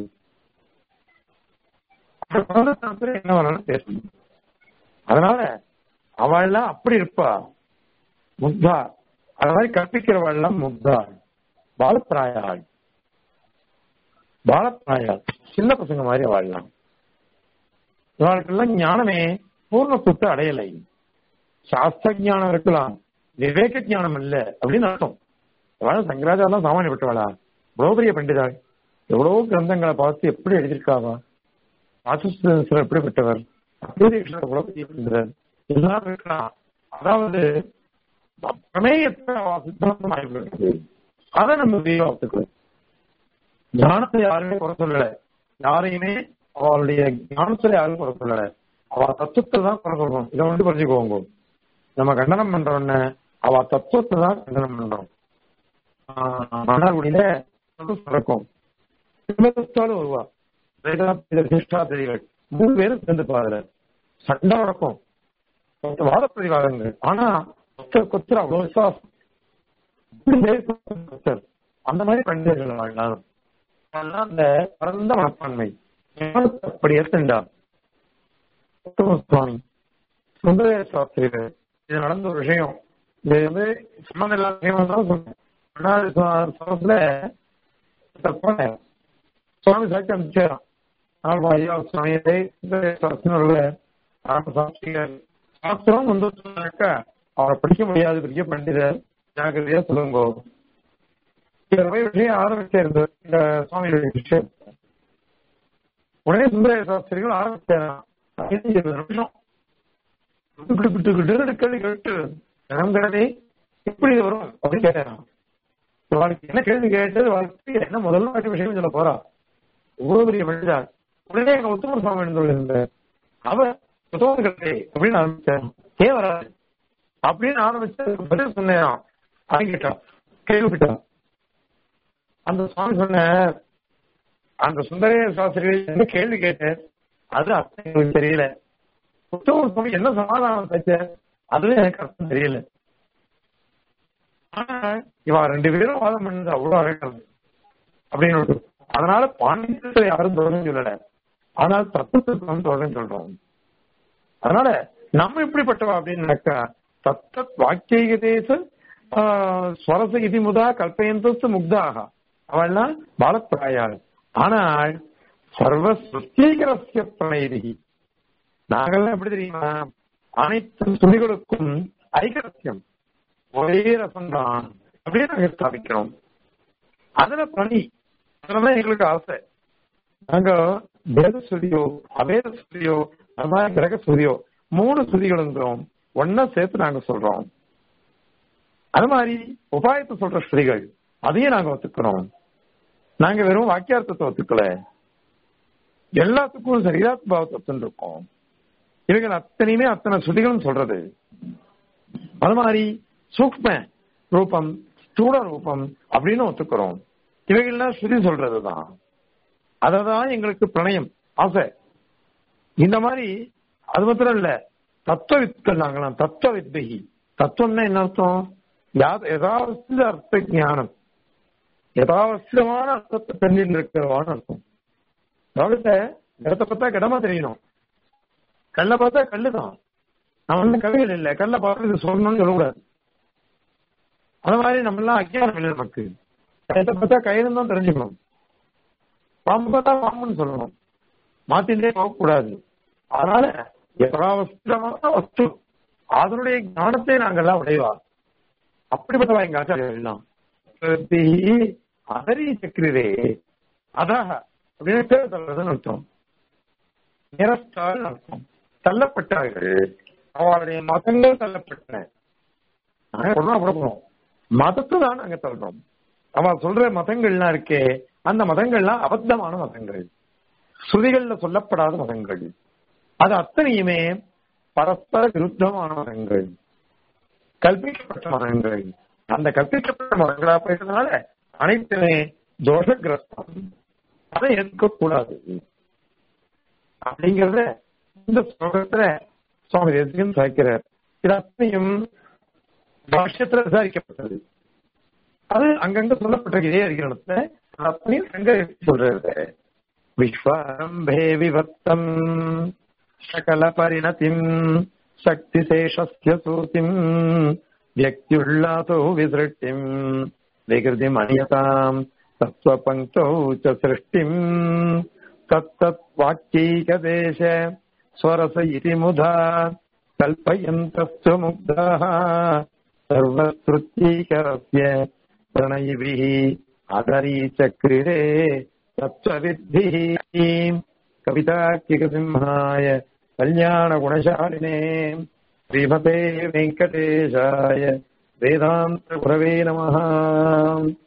அந்த குழந்தை என்ன வேணாலும் பேசணும் அதனால அவள்லாம் அப்படி இருப்பா முக்தா அது மாதிரி கற்பிக்கிறவள்லாம் முக்தா பாலப்பிராயாள் பாலப்பிராயாள் சின்ன பசங்க மாதிரி வாழலாம் இவர்களுக்கெல்லாம் ஞானமே பூர்ணத்துவத்தை அடையலை சாஸ்திர ஞானம் இருக்கலாம் விவேக ஞானம் இல்ல அப்படின்னு அர்த்தம் அவள் சங்கராச்சாரம் சாமானியப்பட்டவளா எவ்வளவு பெரிய பண்டிதாள் எவ்வளவு கிரந்தங்களை பார்த்து எப்படி எழுதியிருக்காவா ஆசிரியர் எப்படிப்பட்டவர் அத்வைதீஸ்வரர் எவ்வளவு பெரிய பண்டிதர் எல்லாம் இருக்கலாம் அதாவது பிரமேயத்தை சித்தாந்தம் ஆகிவிடுறது அதை நம்ம தெய்வாத்துக்கிறோம் ஞானத்தை யாருமே குறை சொல்லல யாரையுமே அவளுடைய ஞானத்துல யாரும் குறை சொல்லல அவ தத்துவத்தை தான் குறை சொல்றோம் இதை வந்து புரிஞ்சுக்கோங்க நம்ம கண்டனம் பண்றோன்னு அவ தத்துவத்தை தான் கண்டனம் பண்றோம் மன்னார்குடியில நடக்கும் திருமணத்தாலும் வருவா சிஷ்டாதிரிகள் மூணு பேரும் சேர்ந்து பாருல சண்டை நடக்கும் வாத பிரதிவாதங்கள் ஆனா கொத்தர் கொத்தர் அவ்வளவு விசுவாசம் அந்த மாதிரி பண்டிகைகள் வாழ்நாள் அந்த பரந்த மனப்பான்மை அப்படி ஏற்றுண்டா உத்தம சுவாமி சுந்தர சாஸ்திரிகள் இது நடந்த ஒரு விஷயம் இது வந்து சம்பந்தம் இல்லாத விஷயம் தான் சொன்னேன் ரெண்டாவது சமத்துல தப்பான சுவாமி சாட்சி அமைச்சாராம் ஆனால் ஐயா சுவாமியை சுந்தர சாஸ்திரியோட ஆரம்ப சாட்சிகள் சாஸ்திரம் வந்து சொன்னாக்கா அவரை படிக்க முடியாது பெரிய பண்டிதர் ஜாக்கிரதையா சொல்லுங்க இவர் போய் விஷயம் ஆரம்பிச்சிருந்த இந்த சுவாமியுடைய விஷயம் உடனே சுந்தர சாஸ்திரிகள் ஆரம்பிச்சாராம் பதினஞ்சு இருபது நிமிஷம் இப்படி விட்டு விட்டு கேள்வி கேட்டு நம்புகிறதே எப்படி இது வரும் அப்படின்னு கேட்டாராம் வாழ்க்கை என்ன கேள்வி கேட்டது வாழ்க்கை என்ன முதல்ல வாட்டி விஷயம் சொல்ல போறா இவ்வளவு பெரிய மனிதர் உடனே எங்க உத்தம சுவாமி இருந்தார் அவர் உத்தமர்களே அப்படின்னு ஆரம்பிச்சார் ஏன் வராது அப்படின்னு ஆரம்பிச்சு பதில் சொன்னேன் அவன் கேட்டான் கேள்விப்பட்டான் அந்த சுவாமி சொன்ன அந்த சுந்தரே சாஸ்திரிகள் என்ன கேள்வி கேட்டேன் அது அர்த்தம் எனக்கு தெரியல உத்தம சுவாமி என்ன சமாதானம் செஞ்ச அதுவே எனக்கு அர்த்தம் தெரியல ஆனா இவா ரெண்டு பேரும் வாதம் பண்ணது அவ்வளவு அழகா அப்படின்னு அதனால பாண்டியத்தை யாரும் தொடர்ந்து சொல்லல ஆனால் தத்துவத்துக்கு வந்து தொடர்ந்து சொல்றோம் அதனால நம்ம எப்படிப்பட்டவா அப்படின்னாக்கா தத்த வாக்கிய தேச ஸ்வரச இதி முதா கல்பயந்தஸ்து முக்தாக அவள்லாம் பாலப்பிராயாள் ஆனால் சர்வ சுத்தீகரஸ்ய பிரணயதி நாங்கள்லாம் எப்படி தெரியுமா அனைத்து துணிகளுக்கும் ஐகரஸ்யம் ஒரே ரசம் தான் அப்படியே நாங்க ஸ்தாபிக்கிறோம் அதுல பணி அதுலதான் எங்களுக்கு ஆசை நாங்க வேத ஸ்டுடியோ அவேத ஸ்டுடியோ அது மாதிரி கிரக ஸ்டுடியோ மூணு ஸ்துதிகளுங்கிறோம் ஒன்னா சேர்த்து நாங்க சொல்றோம் அது மாதிரி உபாயத்தை சொல்ற ஸ்ருதிகள் அதையும் நாங்க ஒத்துக்கிறோம் நாங்க வெறும் வாக்கியார்த்தத்தை ஒத்துக்கல எல்லாத்துக்கும் சரிதாத் பாவத்தை ஒத்துருக்கோம் இவைகள் அத்தனையுமே அத்தனை ஸ்ருதிகளும் சொல்றது அது மாதிரி சூக்ம ரூபம் ஸ்தூல ரூபம் அப்படின்னு ஒத்துக்கிறோம் இவைகள்லாம் ஸ்ருதி சொல்றதுதான் அததான் எங்களுக்கு பிரணயம் ஆசை இந்த மாதிரி அது மாத்திரம் இல்ல தத்துவ வித்கள் நாங்களாம் தத்துவ வித்பகி தத்துவம்னா என்ன அர்த்தம் யதாவஸ்த அர்த்த ஞானம் யதாவசியமான அர்த்தத்தை பெண்ணில் இருக்கிறவான்னு அர்த்தம் அதாவது இடத்தை பார்த்தா கிடமா தெரியணும் கல்லை பார்த்தா கல்லு தான் நான் வந்து கவிகள் இல்லை கல்லை பார்த்து இது சொல்லணும்னு சொல்லக்கூடாது அந்த மாதிரி நம்ம எல்லாம் அஜ்ஞானம் இல்லை நமக்கு கயத்தை பார்த்தா கயிறு தான் தெரிஞ்சுக்கணும் பாம்பு பார்த்தா பாம்புன்னு சொல்லணும் மாத்தின்றே போகக்கூடாது அதனால யதாவஸ்தமான வஸ்து அதனுடைய ஞானத்தை நாங்கள்லாம் உடைவா அப்படிப்பட்டவா எங்க ஆச்சாரியர்கள் எல்லாம் அதரி சக்கிரே அதாக அப்படின்னு பேர் சொல்றதுன்னு அர்த்தம் நிரஸ்டால் அர்த்தம் தள்ளப்பட்டார்கள் அவளுடைய மதங்கள் தள்ளப்பட்டன நாங்க போறோம் மதத்தை தான் நாங்க தள்ளுறோம் அவ சொல்ற மதங்கள்லாம் இருக்கே அந்த மதங்கள்லாம் அபத்தமான மதங்கள் ஸ்ருதிகள்ல சொல்லப்படாத மதங்கள் அது அத்தனையுமே பரஸ்பர விருத்தமான மதங்கள் கல்பிக்கப்பட்ட மதங்கள் அந்த கற்பிக்கப்பட்ட மதங்களா போயிட்டதுனால அனைத்துமே தோஷகிரஸ்தம் அதை ஏற்கக்கூடாது அப்படிங்கறத இந்த ஸ்லோகத்துல சுவாமி தேசிகன் சாய்க்கிறார் இது அத்தனையும் பாஷ்யத்துல விசாரிக்கப்பட்டது அது அங்கங்க சொல்லப்பட்டிருக்கு இதே அதிகரணத்துல அத்தனையும் அங்க சொல்றது விஸ்வாரம்பே விவக்தம் சகல பரிணதிம் சக்தி சேஷஸ்ய சூதிம் வியக்தியுள்ளாதோ விசிருஷ்டிம் விகிருதிம் அணியதாம் தத்துவபங்கௌ ச சிருஷ்டிம் தத்தத் வாக்கியகதேச ஸ்வரச இதி முதா கல்பயந்தஸ்து முக்தாः सर्वस्तृत्यैकरस्य प्रणयिभिः आदरीचक्रिरे तत्त्वविद्भिः कविताकिकसिंहाय कल्याणगुणशालिने श्रीमते वेङ्कटेशाय वेदान्तगुरवे नमः